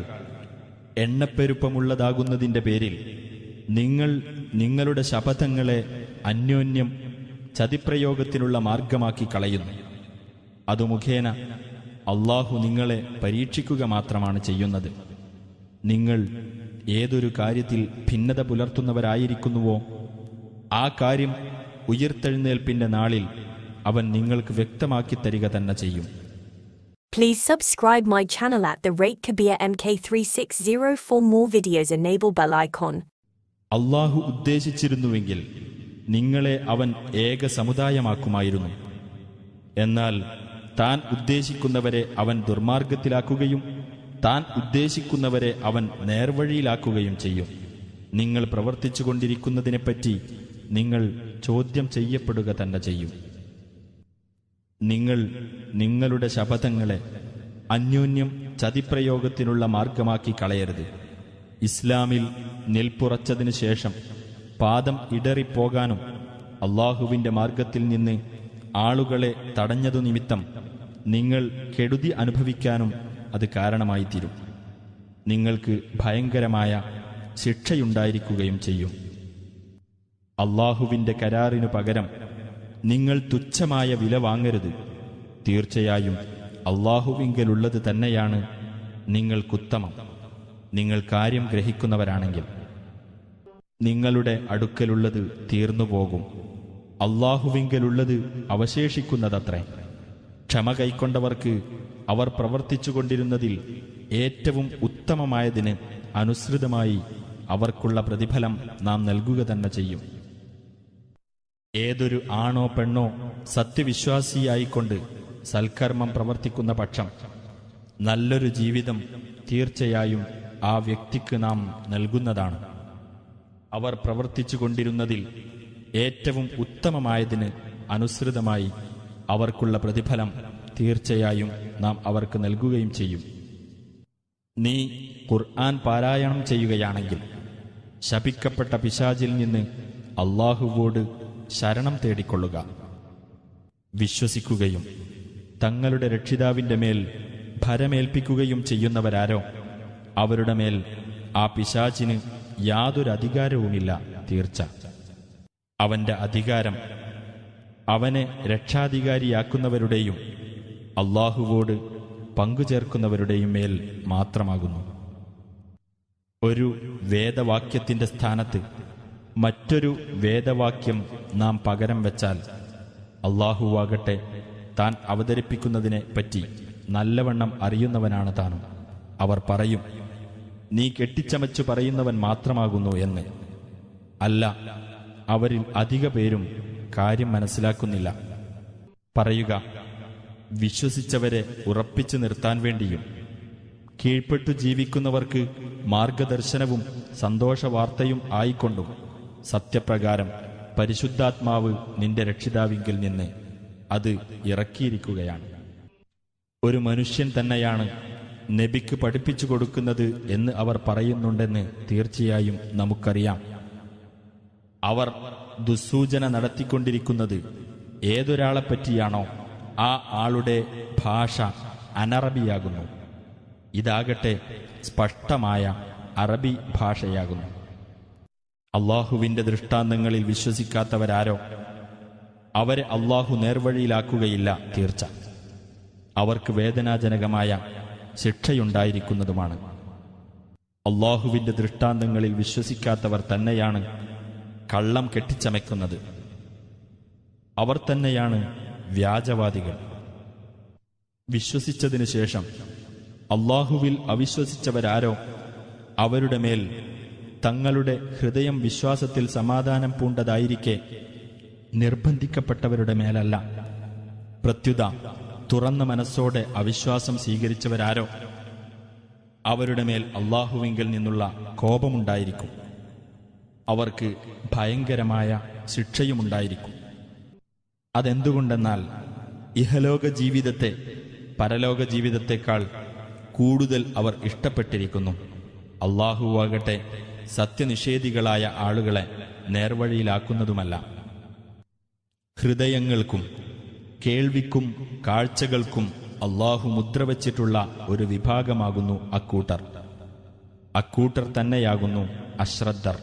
എണ്ണപ്പെരുപ്പമുള്ളതാകുന്നതിന്റെ പേരിൽ നിങ്ങൾ നിങ്ങളുടെ ശപഥങ്ങളെ അന്യോന്യം ചതിപ്രയോഗത്തിനുള്ള മാർഗമാക്കി കളയുന്നു അതു മുഖേന അള്ളാഹു നിങ്ങളെ പരീക്ഷിക്കുക മാത്രമാണ് ചെയ്യുന്നത് നിങ്ങൾ ഏതൊരു കാര്യത്തിൽ ഭിന്നത പുലർത്തുന്നവരായിരിക്കുന്നുവോ ആ കാര്യം ഉയിർത്തെഴുന്നേൽപ്പിന്റെ നാളിൽ അവൻ നിങ്ങൾക്ക് വ്യക്തമാക്കി തരിക തന്നെ ചെയ്യും Please subscribe my channel at the rate Kabir MK360 for more videos. Enable bell icon. അള്ളാഹു ഉദ്ദേശിച്ചിരുന്നുവെങ്കിൽ നിങ്ങളെ അവൻ ഏക സമുദായമാക്കുമായിരുന്നു എന്നാൽ താൻ ഉദ്ദേശിക്കുന്നവരെ അവൻ ദുർമാർഗത്തിലാക്കുകയും താൻ ഉദ്ദേശിക്കുന്നവരെ അവൻ നേർവഴിയിലാക്കുകയും ചെയ്യും നിങ്ങൾ പ്രവർത്തിച്ചുകൊണ്ടിരിക്കുന്നതിനെപ്പറ്റി നിങ്ങൾ ചോദ്യം ചെയ്യപ്പെടുക തന്നെ ചെയ്യും നിങ്ങൾ നിങ്ങളുടെ ശപഥങ്ങളെ അന്യോന്യം ചതിപ്രയോഗത്തിനുള്ള മാർഗമാക്കി കളയരുത് ഇസ്ലാമിൽ നിൽപ്പുറച്ചതിനു ശേഷം പാദം ഇടറിപ്പോകാനും അള്ളാഹുവിന്റെ മാർഗത്തിൽ നിന്ന് ആളുകളെ തടഞ്ഞതു നിമിത്തം നിങ്ങൾ കെടുതി അനുഭവിക്കാനും അത് കാരണമായി തീരും നിങ്ങൾക്ക് ഭയങ്കരമായ ശിക്ഷയുണ്ടായിരിക്കുകയും ചെയ്യും അള്ളാഹുവിന്റെ കരാറിനു പകരം നിങ്ങൾ തുച്ഛമായ വില വാങ്ങരുത് തീർച്ചയായും അള്ളാഹുവിങ്കലുള്ളത് തന്നെയാണ് നിങ്ങൾക്കുത്തമം നിങ്ങൾ കാര്യം ഗ്രഹിക്കുന്നവരാണെങ്കിൽ നിങ്ങളുടെ അടുക്കലുള്ളത് തീർന്നുപോകും അള്ളാഹുവിങ്കലുള്ളത് അവശേഷിക്കുന്നതത്രേ ക്ഷമ കൈക്കൊണ്ടവർക്ക് അവർ പ്രവർത്തിച്ചുകൊണ്ടിരുന്നതിൽ ഏറ്റവും ഉത്തമമായതിന് അനുസൃതമായി അവർക്കുള്ള പ്രതിഫലം നാം നൽകുക തന്നെ ചെയ്യും ഏതൊരു ആണോ പെണ്ണോ സത്യവിശ്വാസിയായിക്കൊണ്ട് സൽക്കർമ്മം പ്രവർത്തിക്കുന്ന പക്ഷം നല്ലൊരു ജീവിതം തീർച്ചയായും ആ വ്യക്തിക്ക് നാം നൽകുന്നതാണ് അവർ പ്രവർത്തിച്ചു കൊണ്ടിരുന്നതിൽ ഏറ്റവും ഉത്തമമായതിന് അനുസൃതമായി അവർക്കുള്ള പ്രതിഫലം തീർച്ചയായും നാം അവർക്ക് നൽകുകയും ചെയ്യും നീ ഖുർആൻ പാരായണം ചെയ്യുകയാണെങ്കിൽ ശപിക്കപ്പെട്ട പിശാചിൽ നിന്ന് അള്ളാഹുവോട് ശരണം തേടിക്കൊള്ളുക വിശ്വസിക്കുകയും തങ്ങളുടെ രക്ഷിതാവിന്റെ മേൽ ഭരമേൽപ്പിക്കുകയും ചെയ്യുന്നവരാരോ അവരുടെ മേൽ ആ പിശാചിന് യാതൊരു അധികാരവുമില്ല തീർച്ച അവന്റെ അധികാരം അവനെ രക്ഷാധികാരിയാക്കുന്നവരുടെയും അള്ളാഹുവോട് പങ്കുചേർക്കുന്നവരുടെയും മേൽ മാത്രമാകുന്നു ഒരു വേദവാക്യത്തിന്റെ സ്ഥാനത്ത് മറ്റൊരു വേദവാക്യം നാം പകരം വെച്ചാൽ അള്ളാഹുവാകട്ടെ താൻ അവതരിപ്പിക്കുന്നതിനെ പറ്റി നല്ലവണ്ണം അറിയുന്നവനാണ് താനും അവർ പറയും നീ കെട്ടിച്ചമച്ചു പറയുന്നവൻ മാത്രമാകുന്നു എന്ന് അല്ല അവരിൽ അധിക പേരും കാര്യം മനസ്സിലാക്കുന്നില്ല പറയുക വിശ്വസിച്ചവരെ ഉറപ്പിച്ചു നിർത്താൻ വേണ്ടിയും കീഴ്പ്പെട്ടു ജീവിക്കുന്നവർക്ക് മാർഗദർശനവും സന്തോഷവാർത്തയും ആയിക്കൊണ്ടും സത്യപ്രകാരം പരിശുദ്ധാത്മാവ് നിന്റെ രക്ഷിതാവിങ്കിൽ നിന്ന് അത് ഇറക്കിയിരിക്കുകയാണ് ഒരു മനുഷ്യൻ തന്നെയാണ് നബിക്ക് പഠിപ്പിച്ചു കൊടുക്കുന്നത് എന്ന് അവർ പറയുന്നുണ്ടെന്ന് തീർച്ചയായും നമുക്കറിയാം അവർ ദുസ്സൂചന നടത്തിക്കൊണ്ടിരിക്കുന്നത് ഏതൊരാളെപ്പറ്റിയാണോ ആ ആളുടെ ഭാഷ അനറബിയാകുന്നു ഇതാകട്ടെ സ്പഷ്ടമായ അറബി ഭാഷയാകുന്നു അള്ളാഹുവിന്റെ ദൃഷ്ടാന്തങ്ങളിൽ വിശ്വസിക്കാത്തവരാരോ അവരെ അള്ളാഹു നേർവഴിയിലാക്കുകയില്ല തീർച്ച അവർക്ക് വേദനാജനകമായ ശിക്ഷയുണ്ടായിരിക്കുന്നതുമാണ് അള്ളാഹുവിന്റെ ദൃഷ്ടാന്തങ്ങളിൽ വിശ്വസിക്കാത്തവർ തന്നെയാണ് കള്ളം കെട്ടിച്ചമയ്ക്കുന്നത് അവർ തന്നെയാണ് വ്യാജവാദികൾ വിശ്വസിച്ചതിനു ശേഷം അള്ളാഹുവിൽ അവിശ്വസിച്ചവരാരോ അവരുടെ മേൽ തങ്ങളുടെ ഹൃദയം വിശ്വാസത്തിൽ സമാധാനം പൂണ്ടതായിരിക്കെ നിർബന്ധിക്കപ്പെട്ടവരുടെ മേലല്ല പ്രത്യുത തുറന്ന മനസ്സോടെ അവിശ്വാസം സ്വീകരിച്ചവരാരോ അവരുടെ മേൽ അള്ളാഹുവിങ്കിൽ നിന്നുള്ള കോപമുണ്ടായിരിക്കും അവർക്ക് ഭയങ്കരമായ ശിക്ഷയുമുണ്ടായിരിക്കും അതെന്തുകൊണ്ടെന്നാൽ ഇഹലോക ജീവിതത്തെ പരലോക ജീവിതത്തെക്കാൾ കൂടുതൽ അവർ ഇഷ്ടപ്പെട്ടിരിക്കുന്നു അള്ളാഹുവാകട്ടെ സത്യനിഷേധികളായ ആളുകളെ നേർവഴിയിലാക്കുന്നതുമല്ല ഹൃദയങ്ങൾക്കും കേൾവിക്കും കാഴ്ചകൾക്കും അള്ളാഹു മുദ്രവച്ചിട്ടുള്ള ഒരു വിഭാഗമാകുന്നു അക്കൂട്ടർ അക്കൂട്ടർ തന്നെയാകുന്നു അശ്രദ്ധർ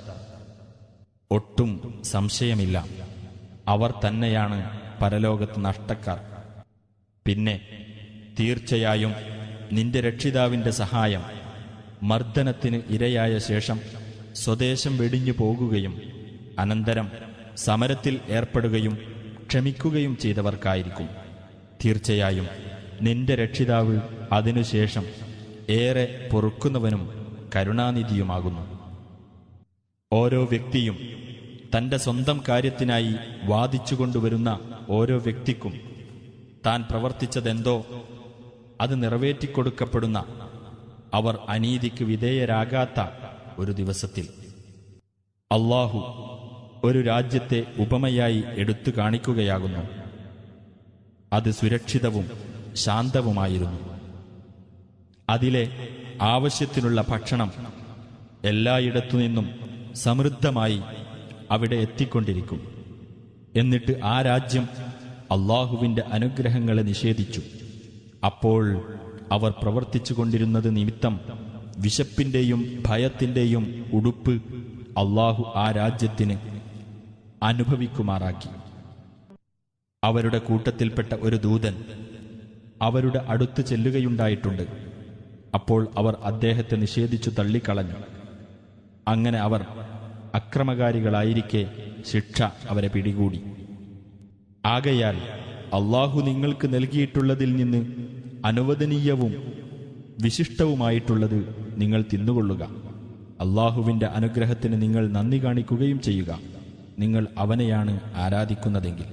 ഒട്ടും സംശയമില്ല അവർ തന്നെയാണ് പരലോകത്ത് നഷ്ടക്കാർ പിന്നെ തീർച്ചയായും നിന്റെ രക്ഷിതാവിന്റെ സഹായം മർദ്ദനത്തിന് ഇരയായ ശേഷം സ്വദേശം വെടിഞ്ഞു പോകുകയും അനന്തരം സമരത്തിൽ ഏർപ്പെടുകയും ക്ഷമിക്കുകയും ചെയ്തവർക്കായിരിക്കും തീർച്ചയായും നിന്റെ രക്ഷിതാവ് അതിനുശേഷം ഏറെ പൊറുക്കുന്നവനും കരുണാനിധിയുമാകുന്നു ഓരോ വ്യക്തിയും തന്റെ സ്വന്തം കാര്യത്തിനായി വാദിച്ചുകൊണ്ടുവരുന്ന ഓരോ വ്യക്തിക്കും താൻ പ്രവർത്തിച്ചതെന്തോ അത് നിറവേറ്റിക്കൊടുക്കപ്പെടുന്ന അവർ അനീതിക്ക് വിധേയരാകാത്ത ഒരു ദിവസത്തിൽ അള്ളാഹു ഒരു രാജ്യത്തെ ഉപമയായി എടുത്തു കാണിക്കുകയാകുന്നു അത് സുരക്ഷിതവും ശാന്തവുമായിരുന്നു അതിലെ ആവശ്യത്തിനുള്ള ഭക്ഷണം എല്ലായിടത്തു നിന്നും സമൃദ്ധമായി അവിടെ എത്തിക്കൊണ്ടിരിക്കും എന്നിട്ട് ആ രാജ്യം അള്ളാഹുവിന്റെ അനുഗ്രഹങ്ങളെ നിഷേധിച്ചു അപ്പോൾ അവർ പ്രവർത്തിച്ചു കൊണ്ടിരുന്നത് നിമിത്തം വിശപ്പിന്റെയും ഭയത്തിന്റെയും ഉടുപ്പ് അള്ളാഹു ആ രാജ്യത്തിന് അനുഭവിക്കുമാറാക്കി അവരുടെ കൂട്ടത്തിൽപ്പെട്ട ഒരു ദൂതൻ അവരുടെ അടുത്ത് ചെല്ലുകയുണ്ടായിട്ടുണ്ട് അപ്പോൾ അവർ അദ്ദേഹത്തെ നിഷേധിച്ചു തള്ളിക്കളഞ്ഞു അങ്ങനെ അവർ അക്രമകാരികളായിരിക്കെ ശിക്ഷ അവരെ പിടികൂടി ആകയാൽ അള്ളാഹു നിങ്ങൾക്ക് നൽകിയിട്ടുള്ളതിൽ നിന്ന് അനുവദനീയവും വിശിഷ്ടവുമായിട്ടുള്ളത് നിങ്ങൾ തിന്നുകൊള്ളുക അള്ളാഹുവിന്റെ അനുഗ്രഹത്തിന് നിങ്ങൾ നന്ദി കാണിക്കുകയും ചെയ്യുക നിങ്ങൾ അവനെയാണ് ആരാധിക്കുന്നതെങ്കിൽ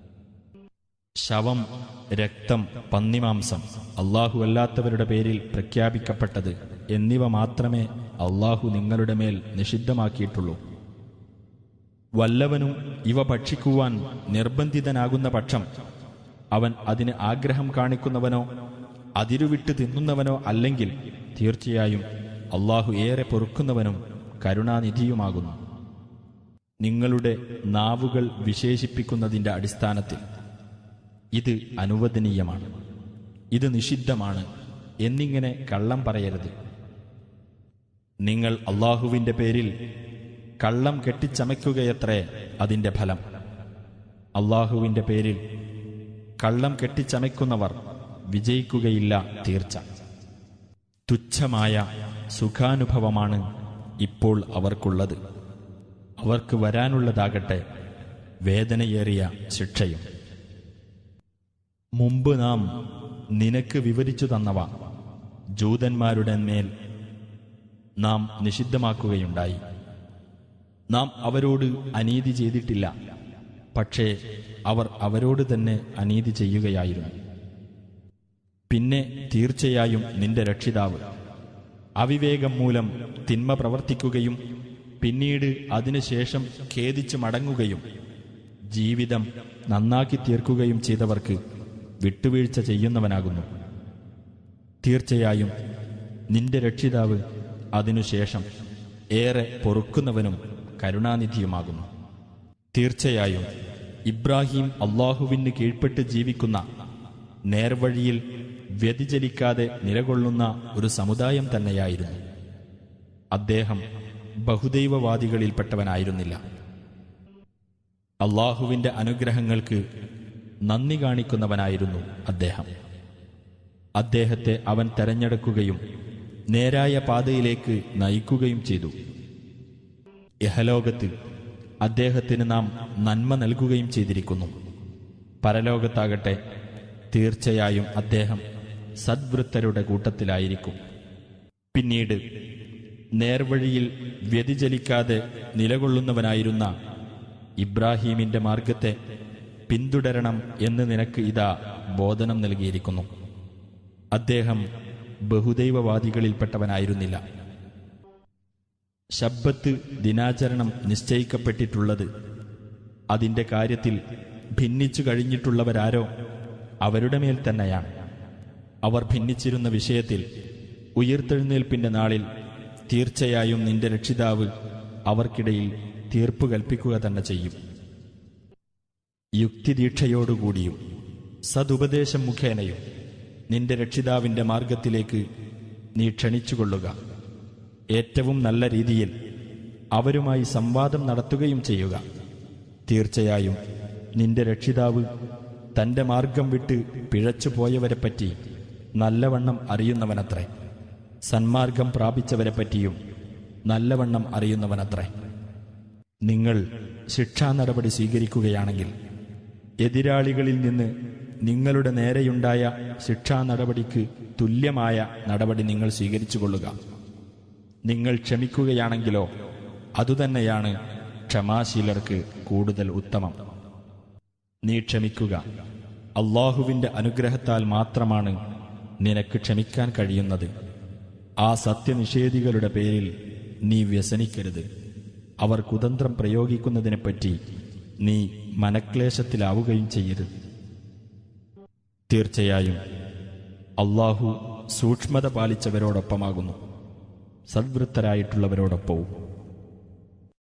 ശവം രക്തം പന്നിമാംസം അള്ളാഹു അല്ലാത്തവരുടെ പേരിൽ പ്രഖ്യാപിക്കപ്പെട്ടത് എന്നിവ മാത്രമേ അള്ളാഹു നിങ്ങളുടെ മേൽ നിഷിദ്ധമാക്കിയിട്ടുള്ളൂ വല്ലവനും ഇവ ഭക്ഷിക്കുവാൻ നിർബന്ധിതനാകുന്ന പക്ഷം അവൻ അതിന് ആഗ്രഹം കാണിക്കുന്നവനോ അതിരുവിട്ട് തിന്നുന്നവനോ അല്ലെങ്കിൽ തീർച്ചയായും അള്ളാഹു ഏറെ പൊറുക്കുന്നവനും കരുണാനിധിയുമാകുന്നു നിങ്ങളുടെ നാവുകൾ വിശേഷിപ്പിക്കുന്നതിന്റെ അടിസ്ഥാനത്തിൽ ഇത് അനുവദനീയമാണ് ഇത് നിഷിദ്ധമാണ് എന്നിങ്ങനെ കള്ളം പറയരുത് നിങ്ങൾ അള്ളാഹുവിന്റെ പേരിൽ കള്ളം കെട്ടിച്ചമയ്ക്കുകയത്രേ അതിന്റെ ഫലം അള്ളാഹുവിന്റെ പേരിൽ കള്ളം കെട്ടിച്ചമയ്ക്കുന്നവർ വിജയിക്കുകയില്ല തീർച്ച തുച്ഛമായ സുഖാനുഭവമാണ് ഇപ്പോൾ അവർക്കുള്ളത് അവർക്ക് വരാനുള്ളതാകട്ടെ വേദനയേറിയ ശിക്ഷയും മുമ്പ് നാം നിനക്ക് വിവരിച്ചു തന്നവ ജൂതന്മാരുടെ മേൽ നാം നിഷിദ്ധമാക്കുകയുണ്ടായി നാം അവരോട് അനീതി ചെയ്തിട്ടില്ല പക്ഷേ അവർ അവരോട് തന്നെ അനീതി ചെയ്യുകയായിരുന്നു പിന്നെ തീർച്ചയായും നിന്റെ രക്ഷിതാവ് അവിവേകം മൂലം തിന്മ പ്രവർത്തിക്കുകയും പിന്നീട് അതിനുശേഷം ഖേദിച്ചു മടങ്ങുകയും ജീവിതം നന്നാക്കി തീർക്കുകയും ചെയ്തവർക്ക് വിട്ടുവീഴ്ച ചെയ്യുന്നവനാകുന്നു തീർച്ചയായും നിന്റെ രക്ഷിതാവ് അതിനുശേഷം ഏറെ പൊറുക്കുന്നവനും കരുണാനിധിയുമാകുന്നു തീർച്ചയായും ഇബ്രാഹിം അള്ളാഹുവിന് കീഴ്പ്പെട്ട് ജീവിക്കുന്ന നേർവഴിയിൽ വ്യതിചലിക്കാതെ നിലകൊള്ളുന്ന ഒരു സമുദായം തന്നെയായിരുന്നു അദ്ദേഹം ബഹുദൈവവാദികളിൽപ്പെട്ടവനായിരുന്നില്ല അള്ളാഹുവിന്റെ അനുഗ്രഹങ്ങൾക്ക് നന്ദി കാണിക്കുന്നവനായിരുന്നു അദ്ദേഹം അദ്ദേഹത്തെ അവൻ തെരഞ്ഞെടുക്കുകയും നേരായ പാതയിലേക്ക് നയിക്കുകയും ചെയ്തു യഹലോകത്ത് അദ്ദേഹത്തിന് നാം നന്മ നൽകുകയും ചെയ്തിരിക്കുന്നു പരലോകത്താകട്ടെ തീർച്ചയായും അദ്ദേഹം സദ്വൃത്തരുടെ കൂട്ടത്തിലായിരിക്കും പിന്നീട് നേർവഴിയിൽ വ്യതിചലിക്കാതെ നിലകൊള്ളുന്നവനായിരുന്ന ഇബ്രാഹീമിന്റെ മാർഗത്തെ പിന്തുടരണം എന്ന് നിനക്ക് ഇതാ ബോധനം നൽകിയിരിക്കുന്നു അദ്ദേഹം ബഹുദൈവവാദികളിൽപ്പെട്ടവനായിരുന്നില്ല ശബ്ബത്ത് ദിനാചരണം നിശ്ചയിക്കപ്പെട്ടിട്ടുള്ളത് അതിന്റെ കാര്യത്തിൽ ഭിന്നിച്ചു കഴിഞ്ഞിട്ടുള്ളവരാരോ അവരുടെ മേൽ തന്നെയാണ് അവർ ഭിന്നിച്ചിരുന്ന വിഷയത്തിൽ ഉയർത്തെഴുന്നേൽപ്പിന്റെ നാളിൽ തീർച്ചയായും നിന്റെ രക്ഷിതാവ് അവർക്കിടയിൽ തീർപ്പ് കൽപ്പിക്കുക തന്നെ ചെയ്യും യുക്തിദീക്ഷയോടുകൂടിയും സതുപദേശം മുഖേനയും നിന്റെ രക്ഷിതാവിന്റെ മാർഗത്തിലേക്ക് നീ ക്ഷണിച്ചുകൊള്ളുക ഏറ്റവും നല്ല രീതിയിൽ അവരുമായി സംവാദം നടത്തുകയും ചെയ്യുക തീർച്ചയായും നിന്റെ രക്ഷിതാവ് തന്റെ മാർഗം വിട്ട് പിഴച്ചു പോയവരെപ്പറ്റി നല്ലവണ്ണം അറിയുന്നവനത്രേ സന്മാർഗം പ്രാപിച്ചവരെപ്പറ്റിയും നല്ലവണ്ണം അറിയുന്നവനത്രേ നിങ്ങൾ ശിക്ഷാ നടപടി സ്വീകരിക്കുകയാണെങ്കിൽ എതിരാളികളിൽ നിന്ന് നിങ്ങളുടെ നേരെയുണ്ടായ ശിക്ഷാ നടപടിക്ക് തുല്യമായ നടപടി നിങ്ങൾ സ്വീകരിച്ചുകൊള്ളുക നിങ്ങൾ ക്ഷമിക്കുകയാണെങ്കിലോ അതുതന്നെയാണ് ക്ഷമാശീലർക്ക് കൂടുതൽ ഉത്തമം നീ ക്ഷമിക്കുക അള്ളാഹുവിന്റെ അനുഗ്രഹത്താൽ മാത്രമാണ് നിനക്ക് ക്ഷമിക്കാൻ കഴിയുന്നത് ആ സത്യനിഷേധികളുടെ പേരിൽ നീ വ്യസനിക്കരുത് അവർ കുതന്ത്രം പ്രയോഗിക്കുന്നതിനെപ്പറ്റി നീ മനക്ലേശത്തിലാവുകയും ചെയ്യരുത് തീർച്ചയായും അള്ളാഹു സൂക്ഷ്മത പാലിച്ചവരോടൊപ്പമാകുന്നു സദ്വൃത്തരായിട്ടുള്ളവരോടൊപ്പവും